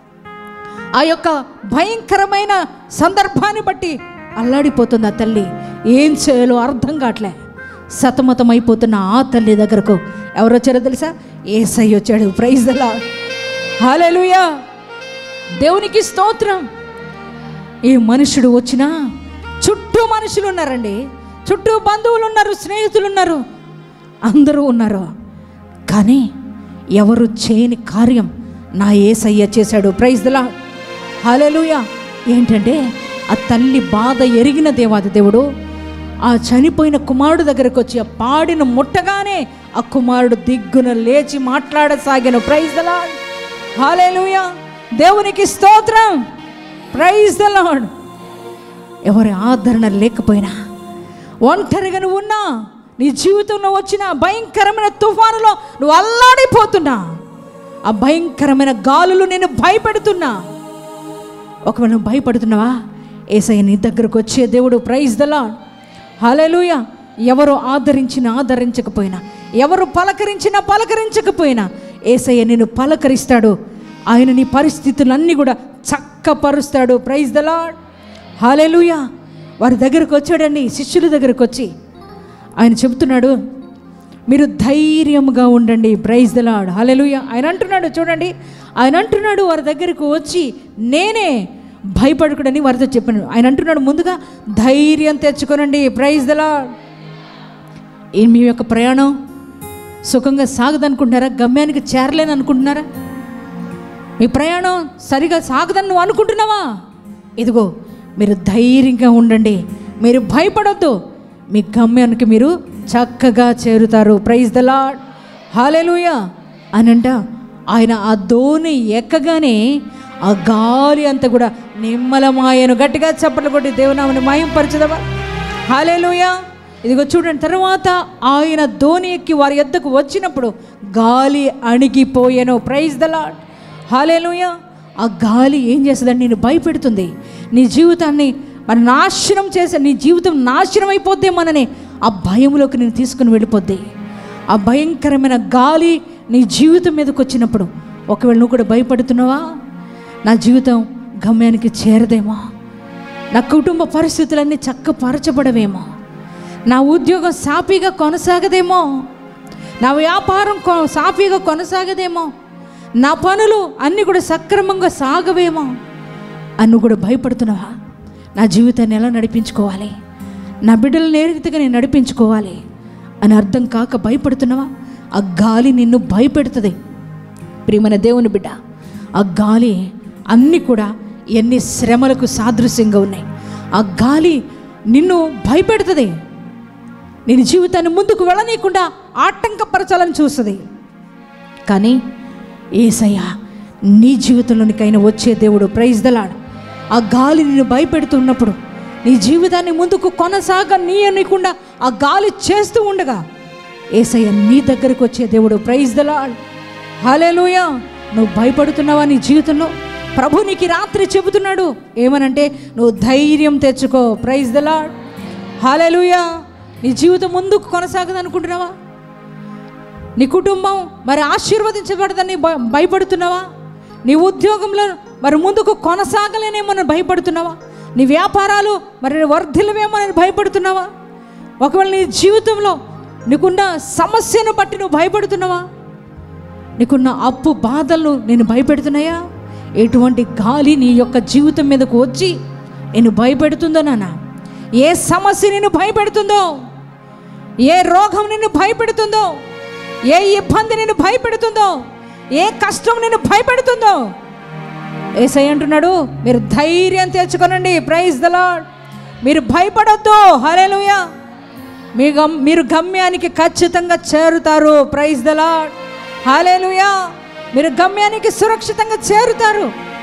[SPEAKER 1] ఆ యొక్క భయంకరమైన సందర్భాన్ని బట్టి అల్లాడిపోతుంది ఆ తల్లి ఏం చేయాలో అర్థం కావట్లే సతమతం అయిపోతున్న ఆ తల్లి దగ్గరకు ఎవరు వచ్చారో తెలుసా ఏసై వచ్చాడు ప్రైజ్ దలా హాలెలుయా దేవునికి స్తోత్రం ఈ మనుషుడు వచ్చినా చుట్టూ మనుషులు ఉన్నారండి చుట్టూ బంధువులు ఉన్నారు స్నేహితులు ఉన్నారు అందరూ ఉన్నారు కానీ ఎవరు చేయని కార్యం నా ఏసయ్య చేశాడు ప్రైజ్ దిలా హాలెలుయ ఏంటంటే ఆ తల్లి బాధ ఎరిగిన దేవాది దేవుడు ఆ చనిపోయిన కుమారుడు దగ్గరకు వచ్చి ఆ పాడిన ముట్టగానే ఆ కుమారుడు దిగ్గున లేచి మాట్లాడసాగాను ప్రైజ్ దలా హాలెలుయ దేవునికి స్తోత్రం ప్రైజ్ ద లాడ్ ఎవరి ఆదరణ లేకపోయినా ఒంటరిగా నువ్వు ఉన్నా నీ జీవితంలో వచ్చిన భయంకరమైన తుఫానులో నువ్వు అల్లాడిపోతున్నా ఆ భయంకరమైన గాలులు నేను భయపెడుతున్నా ఒకవేళ నువ్వు భయపడుతున్నావా ఏసయ్య నీ దగ్గరకు వచ్చే దేవుడు ప్రైజ్ ద లాడ్ హల్లెలూయ ఎవరు ఆదరించినా ఆదరించకపోయినా ఎవరు పలకరించినా పలకరించకపోయినా ఏసయ్య నేను పలకరిస్తాడు ఆయన నీ పరిస్థితులన్నీ కూడా చక్కపరుస్తాడు ప్రైజ్ ద లాడ్ హాలెలుయ వారి దగ్గరకు వచ్చాడండి శిష్యుల దగ్గరకు వచ్చి ఆయన చెబుతున్నాడు మీరు ధైర్యంగా ఉండండి ప్రైజ్ ద లాడ్ హాలెలుయ ఆయన అంటున్నాడు చూడండి ఆయన అంటున్నాడు వారి దగ్గరకు వచ్చి నేనే భయపడకూడని వారితో చెప్పాను ఆయన అంటున్నాడు ముందుగా ధైర్యం తెచ్చుకోనండి ప్రైజ్ ద లాడ్ ఏ మీ యొక్క ప్రయాణం సుఖంగా సాగదనుకుంటున్నారా గమ్యానికి చేరలేని అనుకుంటున్నారా మీ ప్రయాణం సరిగా సాగదని నువ్వు అనుకుంటున్నావా ఇదిగో మీరు ధైర్యంగా ఉండండి మీరు భయపడొద్దు మీ గమ్యానికి మీరు చక్కగా చేరుతారు ప్రైజ్ ద లాడ్ హాలెలుయ అనంట ఆయన ఆ ధోని ఎక్కగానే ఆ గాలి అంతా కూడా నిమ్మలమాయను గట్టిగా చప్పట్లు కొట్టి దేవునామని మాయం పరచదవా హాలేలుయా ఇదిగో చూడండి తర్వాత ఆయన ధోని ఎక్కి వారి ఎద్దకు వచ్చినప్పుడు గాలి అణిగిపోయాను ప్రైజ్ ద లాడ్ హాలేలుయా ఆ గాలి ఏం చేస్తుందండి నేను భయపెడుతుంది నీ జీవితాన్ని మరి నాశనం చేసే నీ జీవితం నాశనం అయిపోద్దేమోనని ఆ భయంలోకి నేను తీసుకుని వెళ్ళిపోద్ది ఆ భయంకరమైన గాలి నీ జీవితం మీదకి వచ్చినప్పుడు ఒకవేళ నువ్వు కూడా భయపడుతున్నావా నా జీవితం గమ్యానికి చేరదేమో నా కుటుంబ పరిస్థితులన్నీ చక్కపరచబడవేమో నా ఉద్యోగం సాఫీగా కొనసాగదేమో నా వ్యాపారం కొ- సాఫీగా కొనసాగదేమో నా పనులు అన్నీ కూడా సక్రమంగా సాగవేమో అని నువ్వు కూడా భయపడుతున్నావా నా జీవితాన్ని ఎలా నడిపించుకోవాలి నా బిడ్డలను ఏ రీతిగా నేను నడిపించుకోవాలి అని అర్థం కాక భయపడుతున్నావా ఆ గాలి నిన్ను భయపెడుతుంది ప్రియమైన దేవుని బిడ్డ ఆ గాలి అన్నీ కూడా ఎన్ని శ్రమలకు సాదృశ్యంగా ఉన్నాయి ఆ గాలి నిన్ను భయపెడుతుంది నేను జీవితాన్ని ముందుకు వెళ్ళనీయకుండా ఆటంకపరచాలని చూస్తుంది కానీ ఏసయ్య నీ జీవితంలోనికైనా వచ్చే దేవుడు ప్రైజ్ దలాడు ఆ గాలి నిన్ను భయపెడుతున్నప్పుడు నీ జీవితాన్ని ముందుకు కొనసాగ నీయనీయకుండా ఆ గాలి చేస్తూ ఉండగా ఏసయ్య నీ దగ్గరకు వచ్చే దేవుడు ప్రైజ్ దలాడ్ హాలేలుయా నువ్వు భయపడుతున్నావా నీ జీవితంలో ప్రభు నీకు ఈ రాత్రి చెబుతున్నాడు ఏమనంటే నువ్వు ధైర్యం తెచ్చుకో ప్రైజ్ దలాడ్ హాలేలుయా నీ జీవితం ముందుకు కొనసాగదు అనుకుంటున్నావా నీ కుటుంబం మరి ఆశీర్వదించబడదని భ- భయపడుతున్నావా నీ ఉద్యోగంలో మరి ముందుకు కొనసాగలేనేమోనని భయపడుతున్నావా నీ వ్యాపారాలు మరి వర్ధిల్లవేమోనని భయపడుతున్నావా ఒకవేళ నీ జీవితంలో నీకున్న సమస్యను బట్టి నువ్వు భయపడుతున్నావా నీకున్న అప్పు బాధలను నేను భయపెడుతున్నాయా ఎటువంటి గాలి నీ యొక్క జీవితం మీదకు వచ్చి నేను భయపెడుతుందో నాన్న ఏ సమస్య నిన్ను భయపెడుతుందో ఏ రోగం నిన్ను భయపెడుతుందో ఏ ఇబ్బంది నిన్ను భయపెడుతుందో ఏ కష్టం నిన్ను భయపెడుతుందో ఏసై అంటున్నాడు మీరు ధైర్యం తెచ్చుకోనండి ప్రైజ్ ద లాడ్ మీరు భయపడొద్దు హల్లెలూయా మీ గమ్ మీరు గమ్యానికి ఖచ్చితంగా చేరుతారు ప్రైజ్ ద లాడ్ హల్లెలూయా మీరు గమ్యానికి సురక్షితంగా చేరుతారు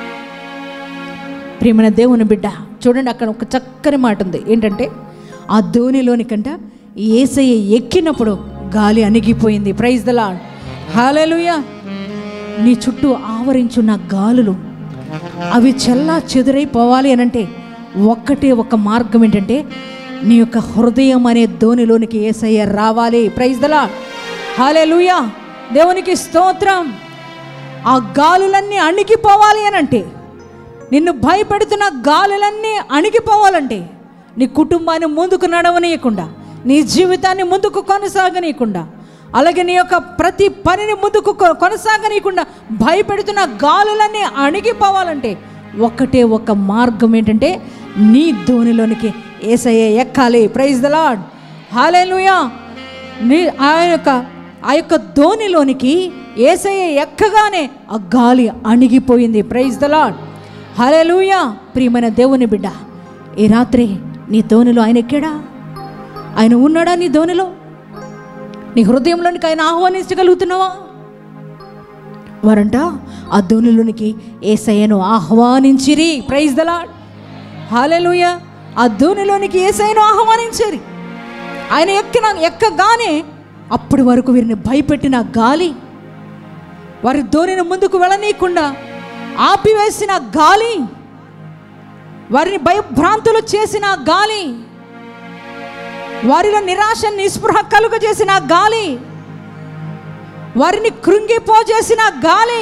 [SPEAKER 1] ప్రియమైన దేవుని బిడ్డ చూడండి అక్కడ ఒక చక్కని మాట ఉంది ఏంటంటే ఆ ధోనిలోని కంట ఏసయ్య ఎక్కినప్పుడు గాలి అణిగిపోయింది ప్రైజ్ ద లాడ్ హాలేలుయా నీ చుట్టూ ఆవరించున్న గాలులు అవి చెల్లా చెదురైపోవాలి అనంటే ఒక్కటే ఒక మార్గం ఏంటంటే నీ యొక్క హృదయం అనే ధోనిలోనికి ఏసయ్య రావాలి ప్రైజ్ దలా హాలేలుయా దేవునికి స్తోత్రం ఆ గాలులన్నీ అణిగిపోవాలి అనంటే నిన్ను భయపెడుతున్న గాలులన్నీ అణిగిపోవాలంటే నీ కుటుంబాన్ని ముందుకు నడవనీయకుండా నీ జీవితాన్ని ముందుకు కొనసాగనీయకుండా అలాగే నీ యొక్క ప్రతి పనిని ముందుకు కొ- కొనసాగనీయకుండా భయపెడుతున్న గాలులన్నీ అణిగిపోవాలంటే ఒక్కటే ఒక మార్గం ఏంటంటే నీ ధోనిలోనికి ఏసయ్య ఎక్కాలి ప్రైజ్ ద లాడ్ హాలేలుయా నీ ఆ యొక్క ఆ యొక్క ధోనిలోనికి ఏసయ్య ఎక్కగానే ఆ గాలి అణిగిపోయింది ప్రైజ్ ద లాడ్ హల్లెలూయా ప్రియమైన దేవుని బిడ్డ ఈ రాత్రి నీ ధోనిలో ఆయన ఎక్కాడా ఆయన ఉన్నాడా నీ ధోనిలో నీ హృదయంలోనికి ఆయన ఆహ్వానించగలుగుతున్నావా వారంట ఆ ధోనిలోనికి ఏసయ్యను ఆహ్వానించిరి ప్రైజ్ ద లాడ్ హాలెలుయ ఆ ధోనిలోనికి ఏసయ్యను ఆహ్వానించారు ఆయన ఎక్కిన ఎక్కగానే అప్పటి వరకు వీరిని భయపెట్టిన గాలి వారి ధోనిని ముందుకు వెళ్ళనీయకుండా ఆపివేసిన గాలి వారిని భయభ్రాంతులు చేసిన గాలి వారిలో నిరాశ నిస్పృహ కలుగ చేసిన గాలి వారిని కృంగిపోజేసిన గాలి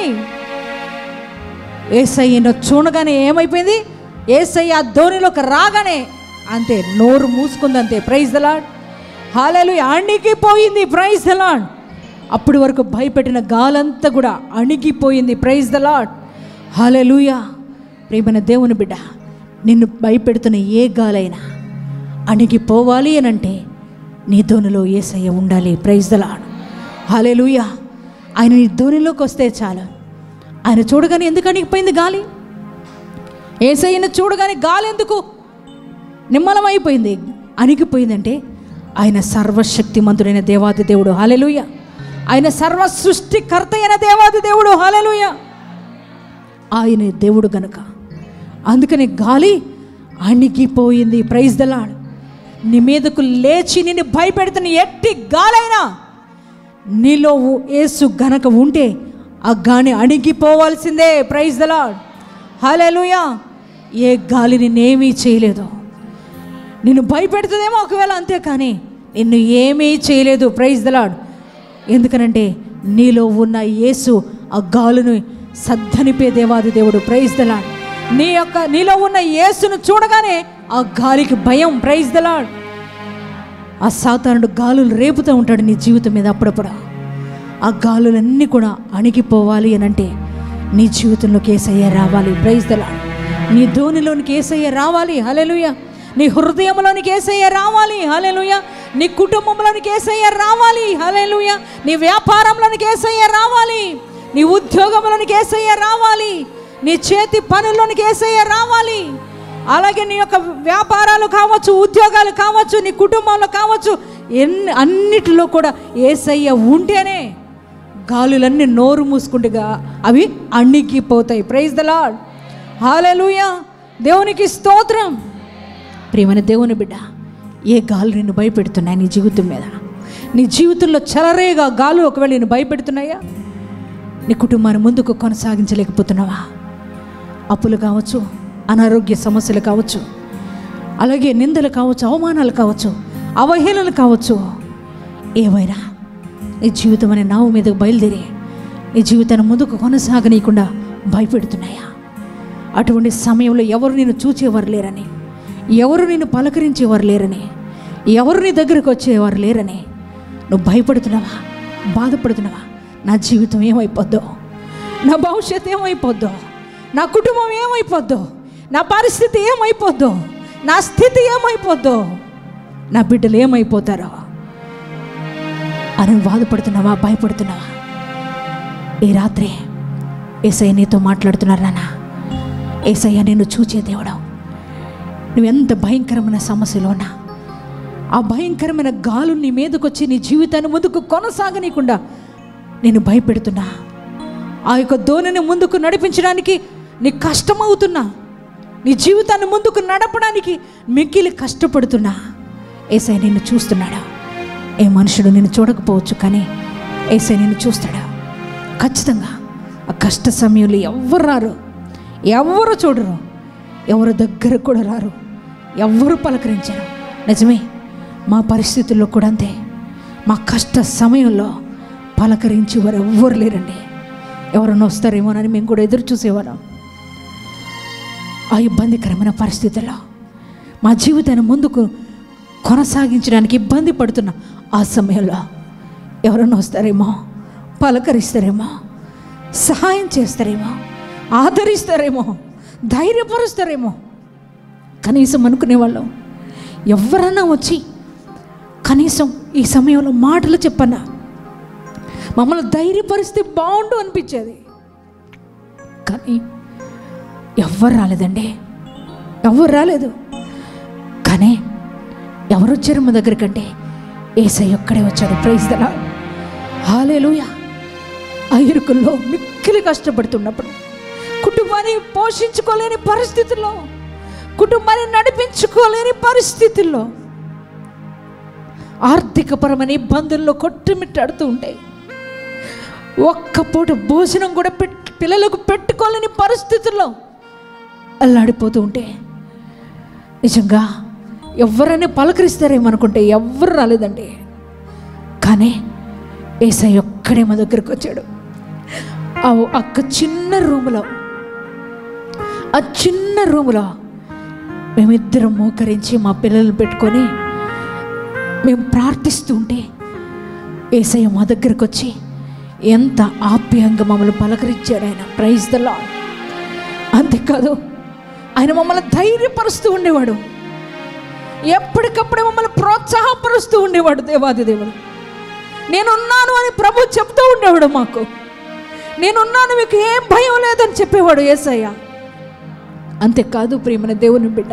[SPEAKER 1] ఏసయ్యను చూడగానే ఏమైపోయింది ఏసయ్య ఆ ధోనిలోకి రాగానే అంతే నోరు మూసుకుంది అంతే ప్రైజ్ దలాడ్ హాలలు అణిగిపోయింది ప్రైజ్ దలాడ్ అప్పటి వరకు భయపెట్టిన గాలంతా కూడా అణిగిపోయింది ప్రైజ్ దలాడ్ హాలెలుయా ప్రేమైన దేవుని బిడ్డ నిన్ను భయపెడుతున్న ఏ గాలైనా అణిగిపోవాలి అని అంటే నీ ధోనిలో ఏసయ్య ఉండాలి ప్రైజ్ దలాడ్ హాలెలుయా ఆయన నీ ధోనిలోకి వస్తే చాలు ఆయన చూడగానే ఎందుకు అణిగిపోయింది గాలి ఏసయ్యను చూడగానే గాలి ఎందుకు నిమ్మలమైపోయింది అణిగిపోయిందంటే ఆయన సర్వశక్తిమంతుడైన దేవాది దేవుడు హాలెలుయ ఆయన సర్వ సృష్టికర్త అయిన దేవాది దేవుడు హాలెలుయ ఆయన దేవుడు గనుక అందుకని గాలి అణిగిపోయింది ప్రైజ్ దలాడ్ నీ మీదకు లేచి నిన్ను భయపెడుతున్న ఎట్టి గాలైనా నీలో ఉ- యేసు గనక ఉంటే ఆ గాని అణిగిపోవాల్సిందే ప్రైజ్ దలాడ్ హాలేలుయా ఏ గాలి నిన్నేమీ చేయలేదు నిన్ను భయపెడుతుందేమో ఒకవేళ అంతే కానీ నిన్ను ఏమీ చేయలేదు ప్రైజ్ దలాడ్ ఎందుకనంటే నీలో ఉన్న యేసు ఆ గాలును సద్దనిపే దేవాది దేవుడు ప్రైజ్ దలాడ్ నీ యొక్క నీలో ఉన్న యేసును చూడగానే ఆ గాలికి భయం ప్రైజ్ దలాడ్ ఆ సాతానుడు గాలులు రేపుతూ ఉంటాడు నీ జీవితం మీద అప్పుడప్పుడు ఆ గాలులన్నీ కూడా అణిగిపోవాలి అని అంటే నీ జీవితంలోకి ఏసయ్య రావాలి ప్రైజ్ దలా నీ ధోనిలోనికి ఏసయ్య రావాలి హలెలుయ నీ హృదయంలోనికి ఏసయ్య రావాలి హలెలుయ నీ కుటుంబంలోనికి ఏసయ్య రావాలి హలెలుయ నీ వ్యాపారంలోనికి ఏసయ్య రావాలి నీ ఉద్యోగంలోనికి ఏసయ్య రావాలి నీ చేతి పనుల్లోనికి ఏసయ్య రావాలి అలాగే నీ యొక్క వ్యాపారాలు కావచ్చు ఉద్యోగాలు కావచ్చు నీ కుటుంబంలో కావచ్చు ఎన్ని అన్నిటిలో కూడా ఏసయ్య ఉంటేనే గాలులన్నీ నోరు మూసుకుంటేగా అవి అణిగిపోతాయి ప్రైజ్ ద లాడ్ హాలెలూయా దేవునికి స్తోత్రం ప్రియమైన దేవుని బిడ్డ ఏ గాలు నిన్ను భయపెడుతున్నాయి నీ జీవితం మీద నీ జీవితంలో చలరేగా గాలు ఒకవేళ నిన్ను భయపెడుతున్నాయా నీ కుటుంబాన్ని ముందుకు కొనసాగించలేకపోతున్నావా అప్పులు కావచ్చు అనారోగ్య సమస్యలు కావచ్చు అలాగే నిందలు కావచ్చు అవమానాలు కావచ్చు అవహేళనలు కావచ్చు ఏవైనా నీ జీవితం అనే నావు మీదకు బయలుదేరి నీ జీవితాన్ని ముందుకు కొనసాగనీయకుండా భయపెడుతున్నాయా అటువంటి సమయంలో ఎవరు నిన్ను చూచేవారు లేరని ఎవరు నిన్ను పలకరించేవారు లేరని ఎవరు నీ దగ్గరకు వచ్చేవారు లేరని నువ్వు భయపడుతున్నావా బాధపడుతున్నావా నా జీవితం ఏమైపోద్దో నా భవిష్యత్తు ఏమైపోద్దో నా కుటుంబం ఏమైపోద్దో నా పరిస్థితి ఏమైపోద్దో నా స్థితి ఏమైపోద్దో నా బిడ్డలు ఏమైపోతారో అని బాధపడుతున్నావా భయపడుతున్నావా ఈ రాత్రి ఏసయ్య నీతో మాట్లాడుతున్నారు నాన్న ఏసయ్య నిన్ను చూచే దేవుడు నువ్వెంత భయంకరమైన సమస్యలో ఉన్నా ఆ భయంకరమైన గాలు నీ మీదకి వచ్చి నీ జీవితాన్ని ముందుకు కొనసాగనీయకుండా నేను భయపెడుతున్నా ఆ యొక్క ధోనిని ముందుకు నడిపించడానికి నీకు కష్టమవుతున్నా నీ జీవితాన్ని ముందుకు నడపడానికి మిక్కిలి కష్టపడుతున్నా ఏసై నిన్ను చూస్తున్నాడా ఏ మనుషుడు నిన్ను చూడకపోవచ్చు కానీ ఏసై నిన్ను చూస్తాడా ఖచ్చితంగా ఆ కష్ట సమయంలో ఎవ్వరు రారు ఎవరు చూడరు ఎవరు దగ్గర కూడా రారు ఎవ్వరు పలకరించరు నిజమే మా పరిస్థితుల్లో కూడా అంతే మా కష్ట సమయంలో పలకరించి వారు ఎవ్వరు లేరండి ఎవరన్నా వస్తారేమోనని మేము కూడా ఎదురు చూసేవాళ్ళం ఆ ఇబ్బందికరమైన పరిస్థితుల్లో మా జీవితాన్ని ముందుకు కొనసాగించడానికి ఇబ్బంది పడుతున్న ఆ సమయంలో ఎవరన్నా వస్తారేమో పలకరిస్తారేమో సహాయం చేస్తారేమో ఆదరిస్తారేమో ధైర్యపరుస్తారేమో కనీసం అనుకునేవాళ్ళం ఎవరన్నా వచ్చి కనీసం ఈ సమయంలో మాటలు చెప్పన్నా మమ్మల్ని ధైర్యపరిస్తే బాగుండు అనిపించేది కానీ ఎవ్వరు రాలేదండి ఎవ్వరు రాలేదు కానీ ఎవరు వచ్చారు మా దగ్గరికంటే ఏసై ఒక్కడే వచ్చాడు ప్రైజ్ దలా హాలేలుయ ఆ ఇరుకుల్లో మిక్కిలి కష్టపడుతున్నప్పుడు కుటుంబాన్ని పోషించుకోలేని పరిస్థితుల్లో కుటుంబాన్ని నడిపించుకోలేని పరిస్థితుల్లో ఆర్థికపరమైన ఇబ్బందుల్లో కొట్టుమిట్టాడుతూ ఉంటాయి ఒక్క పూట భోజనం కూడా పెట్ పిల్లలకు పెట్టుకోలేని పరిస్థితుల్లో అల్లాడిపోతూ ఉంటే నిజంగా ఎవరైనా పలకరిస్తారేమనుకుంటే ఎవ్వరు రాలేదండి కానీ ఏసై ఒక్కడే మా దగ్గరకు వచ్చాడు ఆ ఒక్క చిన్న రూములో ఆ చిన్న రూములో మేమిద్దరం మోకరించి మా పిల్లల్ని పెట్టుకొని మేము ప్రార్థిస్తూ ఉంటే ఏసయ్య మా దగ్గరకు వచ్చి ఎంత ఆప్యాయంగా మమ్మల్ని పలకరించాడు ఆయన ప్రైజ్ ద లాడ్ అంతేకాదు ఆయన మమ్మల్ని ధైర్యపరుస్తూ ఉండేవాడు ఎప్పటికప్పుడు మమ్మల్ని ప్రోత్సాహపరుస్తూ ఉండేవాడు దేవాది దేవుడు నేనున్నాను అని ప్రభు చెప్తూ ఉండేవాడు మాకు నేనున్నాను మీకు ఏం భయం లేదని చెప్పేవాడు ఏసయ్య అంతేకాదు ప్రియమైన దేవుని బిడ్డ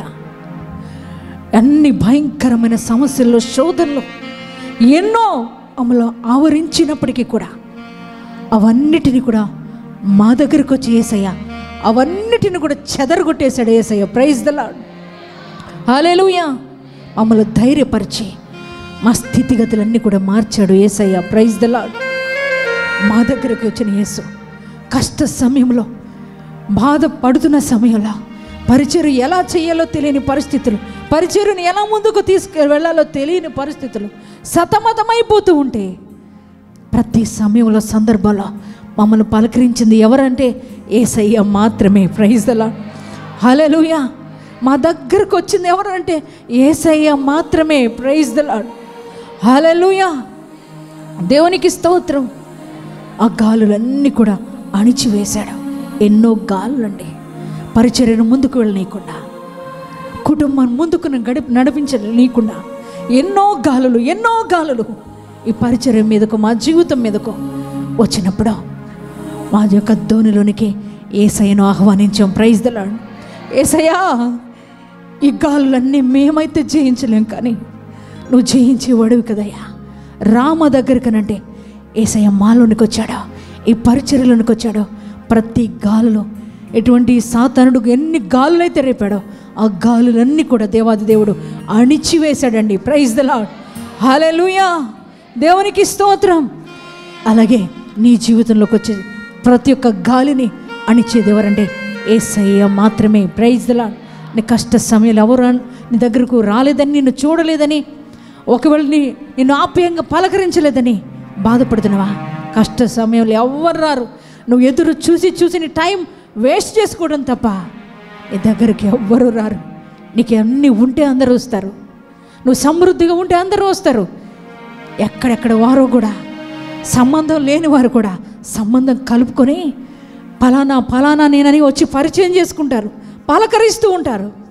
[SPEAKER 1] అన్ని భయంకరమైన సమస్యల్లో శోధనలు ఎన్నో అమలు ఆవరించినప్పటికీ కూడా అవన్నిటిని కూడా మా దగ్గరకు వచ్చి ఏసయ్య అవన్నిటిని కూడా చెదరగొట్టేశాడు ఏసయ్య ప్రైజ్ దలా హాలేలుయా మమ్మల్ని ధైర్యపరిచి మా స్థితిగతులన్నీ కూడా మార్చాడు ఏసయ్య ప్రైజ్ దలా మా దగ్గరకు వచ్చిన యేసు కష్ట సమయంలో బాధపడుతున్న సమయంలో పరిచయం ఎలా చేయాలో తెలియని పరిస్థితులు పరిచయను ఎలా ముందుకు తీసుకు వెళ్ళాలో తెలియని పరిస్థితులు సతమతమైపోతూ ఉంటే ప్రతి సమయంలో సందర్భంలో మమ్మల్ని పలకరించింది ఎవరంటే ఏసయ్య మాత్రమే ప్రైజ్ దలా హలలుయా మా దగ్గరకు వచ్చింది ఎవరంటే ఏసయ్య మాత్రమే ప్రైజ్ దలా హలలుయా దేవునికి స్తోత్రం ఆ గాలులన్నీ కూడా అణిచివేశాడు ఎన్నో గాలులండి పరిచర్యను ముందుకు వెళ్ళనీయకుండా కుటుంబం ముందుకు గడిపి నడిపించనీయకుండా ఎన్నో గాలులు ఎన్నో గాలులు ఈ పరిచర్య మీదకు మా జీవితం మీదకు వచ్చినప్పుడు మా యొక్క ధోనిలోనికి ఏసయ్యను ఆహ్వానించాం ప్రైజ్ దలాడు ఏసయ్యా ఈ గాలులన్నీ మేమైతే జయించలేం కానీ నువ్వు జయించేవాడివి కదయ్యా రామ దగ్గరికనంటే ఏసయ్య మాలోనికి వచ్చాడో ఈ పరిచర్యలోనికి వచ్చాడో ప్రతి గాలులో ఎటువంటి సాతానుడు ఎన్ని గాలులైతే రేపాడో ఆ గాలులన్నీ కూడా దేవాది దేవుడు అణిచివేశాడండి ప్రైజ్ ద లాడ్ హాలెలూయా దేవునికి స్తోత్రం అలాగే నీ జీవితంలోకి వచ్చే ప్రతి ఒక్క గాలిని అణిచేది ఎవరంటే ఏసయ్య మాత్రమే ప్రైజ్ ద లాడ్ నీ కష్ట సమయంలో ఎవరు రా- నీ దగ్గరకు రాలేదని నిన్ను చూడలేదని ఒకవేళ నీ నిన్ను ఆప్యాయంగా పలకరించలేదని బాధపడుతున్నావా కష్ట సమయంలో ఎవ్వరు రారు నువ్వు ఎదురు చూసి చూసి నీ టైం వేస్ట్ చేసుకోవడం తప్ప నీ దగ్గరికి ఎవ్వరు రారు నీకు అన్నీ ఉంటే అందరూ వస్తారు నువ్వు సమృద్ధిగా ఉంటే అందరూ వస్తారు ఎక్కడెక్కడ వారో కూడా సంబంధం లేని వారు కూడా సంబంధం కలుపుకొని ఫలానా ఫలానా నేనని వచ్చి పరిచయం చేసుకుంటారు పలకరిస్తూ ఉంటారు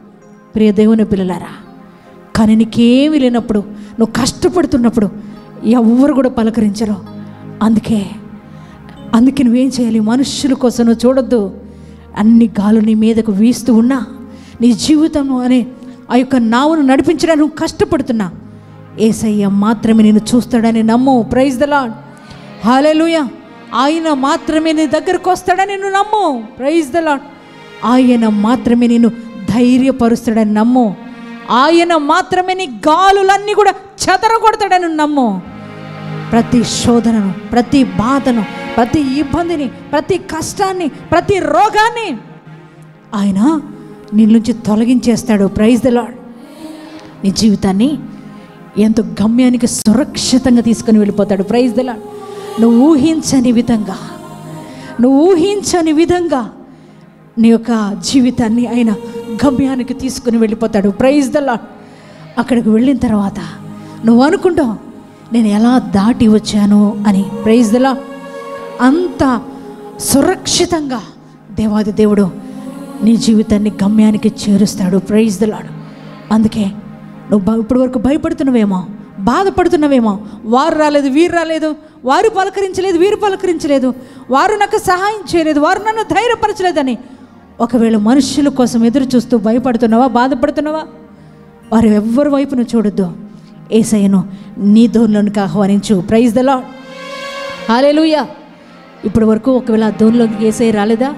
[SPEAKER 1] ప్రియ దేవుని పిల్లలారా కానీ నీకేమీ లేనప్పుడు నువ్వు కష్టపడుతున్నప్పుడు ఎవ్వరు కూడా పలకరించరు అందుకే అందుకే నువ్వేం చేయాలి మనుషుల కోసం నువ్వు చూడొద్దు అన్ని గాలు నీ మీదకు వీస్తూ ఉన్నా నీ జీవితం అనే ఆ యొక్క నావును నడిపించడానికి నువ్వు కష్టపడుతున్నా ఏసయ్య మాత్రమే నేను చూస్తాడని నమ్ము ప్రైజ్ ద లాడ్ హాలేలుయ ఆయన మాత్రమే నీ దగ్గరకు వస్తాడని నువ్వు నమ్ము ప్రైజ్ ద లాడ్ ఆయన మాత్రమే నేను ధైర్యపరుస్తాడని నమ్ము ఆయన మాత్రమే నీ గాలులన్నీ కూడా చెదరగొడతాడని నువ్వు నమ్ము ప్రతి శోధనను ప్రతి బాధను ప్రతి ఇబ్బందిని ప్రతి కష్టాన్ని ప్రతి రోగాన్ని ఆయన నీ నుంచి తొలగించేస్తాడు ప్రైజ్ ద లాడ్ నీ జీవితాన్ని ఎంతో గమ్యానికి సురక్షితంగా తీసుకుని వెళ్ళిపోతాడు ప్రైజ్ ద లాడ్ నువ్వు ఊహించని విధంగా నువ్వు ఊహించని విధంగా నీ యొక్క జీవితాన్ని ఆయన గమ్యానికి తీసుకుని వెళ్ళిపోతాడు ప్రైజ్ ద లాడ్ అక్కడికి వెళ్ళిన తర్వాత నువ్వు అనుకుంటావు నేను ఎలా దాటి వచ్చాను అని ప్రైజ్ ద లాడ్ అంత సురక్షితంగా దేవాది దేవుడు నీ జీవితాన్ని గమ్యానికి చేరుస్తాడు ప్రైజ్ ద లాడ్ అందుకే నువ్వు బ- ఇప్పటి వరకు భయపడుతున్నావేమో బాధపడుతున్నావేమో వారు రాలేదు వీరు రాలేదు వారు పలకరించలేదు వీరు పలకరించలేదు వారు నాకు సహాయం చేయలేదు వారు నన్ను ధైర్యపరచలేదని ఒకవేళ మనుషుల కోసం ఎదురు చూస్తూ భయపడుతున్నావా బాధపడుతున్నావా వారు ఎవ్వరి వైపును చూడొద్దు ఏసయ్యను నీ దోన్లోనికి ఆహ్వానించు ప్రైజ్ ద లాడ్ హాలేలుయా ఇప్పటి వరకు ఒకవేళ ఆ దోన్లోకి ఏసయ్య రాలేదా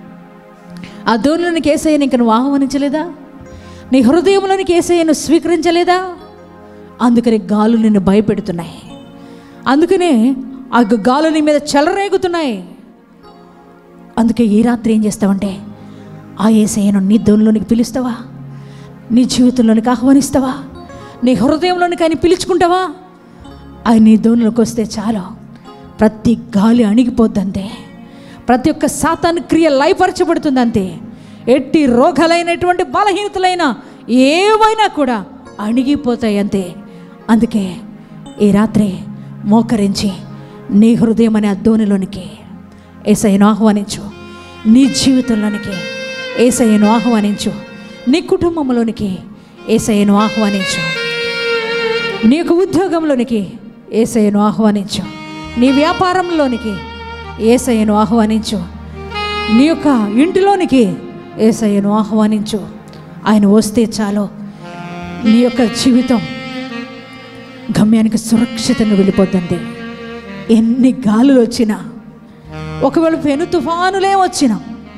[SPEAKER 1] ఆ దోన్లోనికి ఏసయ్యను ఇంక నువ్వు ఆహ్వానించలేదా నీ హృదయంలోనికి ఏసయ్యను స్వీకరించలేదా అందుకని గాలు నిన్ను భయపెడుతున్నాయి అందుకనే ఆ గాలు నీ మీద చెలరేగుతున్నాయి అందుకే ఈ రాత్రి ఏం చేస్తావంటే ఆ ఏసయ్యను నీ దోన్లోనికి పిలుస్తావా నీ జీవితంలోనికి ఆహ్వానిస్తావా నీ హృదయంలోనికి ఆయన పిలుచుకుంటావా ఆయన నీ దోన్లోకి వస్తే చాలు ప్రతి గాలి అణిగిపోద్దంతే ప్రతి ఒక్క సాతాను క్రియ లయపరచబడుతుందంతే ఎట్టి రోగాలైనటువంటి బలహీనతలైన ఏవైనా కూడా అణిగిపోతాయి అంతే అందుకే ఈ రాత్రి మోకరించి నీ హృదయం అనే అద్దోనిలోనికి ఏసయ్యను ఆహ్వానించు నీ జీవితంలోనికి ఏసయ్యను ఆహ్వానించు నీ కుటుంబంలోనికి ఏసయ్యను ఆహ్వానించు నీ యొక్క ఉద్యోగంలోనికి ఏసయ్యను ఆహ్వానించు నీ వ్యాపారంలోనికి ఏసయ్యను ఆహ్వానించు నీ యొక్క ఇంటిలోనికి ఏసయ్యను ఆహ్వానించు ఆయన వస్తే చాలు నీ యొక్క జీవితం గమ్యానికి సురక్షితంగా వెళ్ళిపోతుంది ఎన్ని గాలులు వచ్చినా ఒకవేళ పెను తుఫానులే వచ్చినా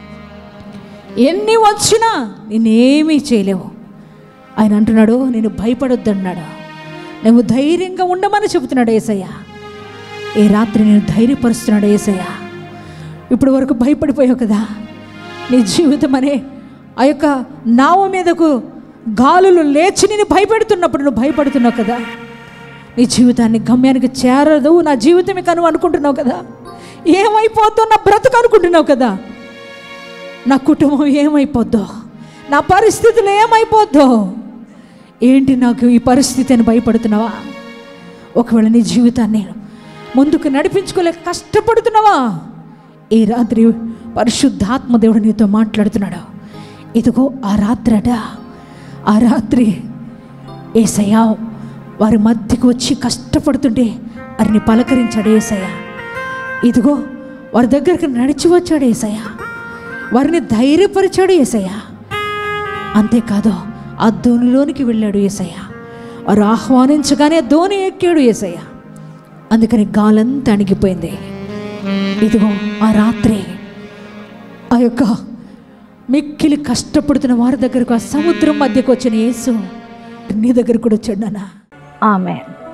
[SPEAKER 1] ఎన్ని వచ్చినా నేనేమీ చేయలేవు ఆయన అంటున్నాడు నేను భయపడొద్దు అన్నాడు నువ్వు ధైర్యంగా ఉండమని చెబుతున్నాడు ఏసయ్య ఏ రాత్రి నేను ధైర్యపరుస్తున్నాడు ఏసయ్య ఇప్పుడు వరకు భయపడిపోయావు కదా నీ జీవితం అనే ఆ యొక్క నావ మీదకు గాలులు లేచి నేను భయపెడుతున్నప్పుడు నువ్వు భయపడుతున్నావు కదా నీ జీవితాన్ని గమ్యానికి చేరదు నా జీవితం ఇక నువ్వు అనుకుంటున్నావు కదా ఏమైపోద్దో నా బ్రతుకు అనుకుంటున్నావు కదా నా కుటుంబం ఏమైపోద్దో నా పరిస్థితులు ఏమైపోద్దో ఏంటి నాకు ఈ పరిస్థితి అని భయపడుతున్నావా ఒకవేళ నీ జీవితాన్ని ముందుకు నడిపించుకోలేక కష్టపడుతున్నావా ఈ రాత్రి పరిశుద్ధాత్మ దేవుడు నీతో మాట్లాడుతున్నాడు ఇదిగో ఆ రాత్రట ఆ రాత్రి ఏసయ్యా వారి మధ్యకు వచ్చి కష్టపడుతుంటే వారిని పలకరించాడు ఏసయ్య ఇదిగో వారి దగ్గరికి నడిచి వచ్చాడు ఏసయ్య వారిని ధైర్యపరిచాడు ఏసయ్య అంతేకాదు ఆ ధోనిలోనికి వెళ్ళాడు ఏసయ్య వారు ఆహ్వానించగానే ధోని ఎక్కాడు ఏసయ్య అందుకని గాలంతా అణిగిపోయింది ఇదిగో ఆ రాత్రి ఆ యొక్క మిక్కిలి కష్టపడుతున్న వారి దగ్గరకు ఆ సముద్రం మధ్యకు వచ్చిన యేసు నీ దగ్గర కూడా వచ్చాడు నాన్న
[SPEAKER 2] ఆమె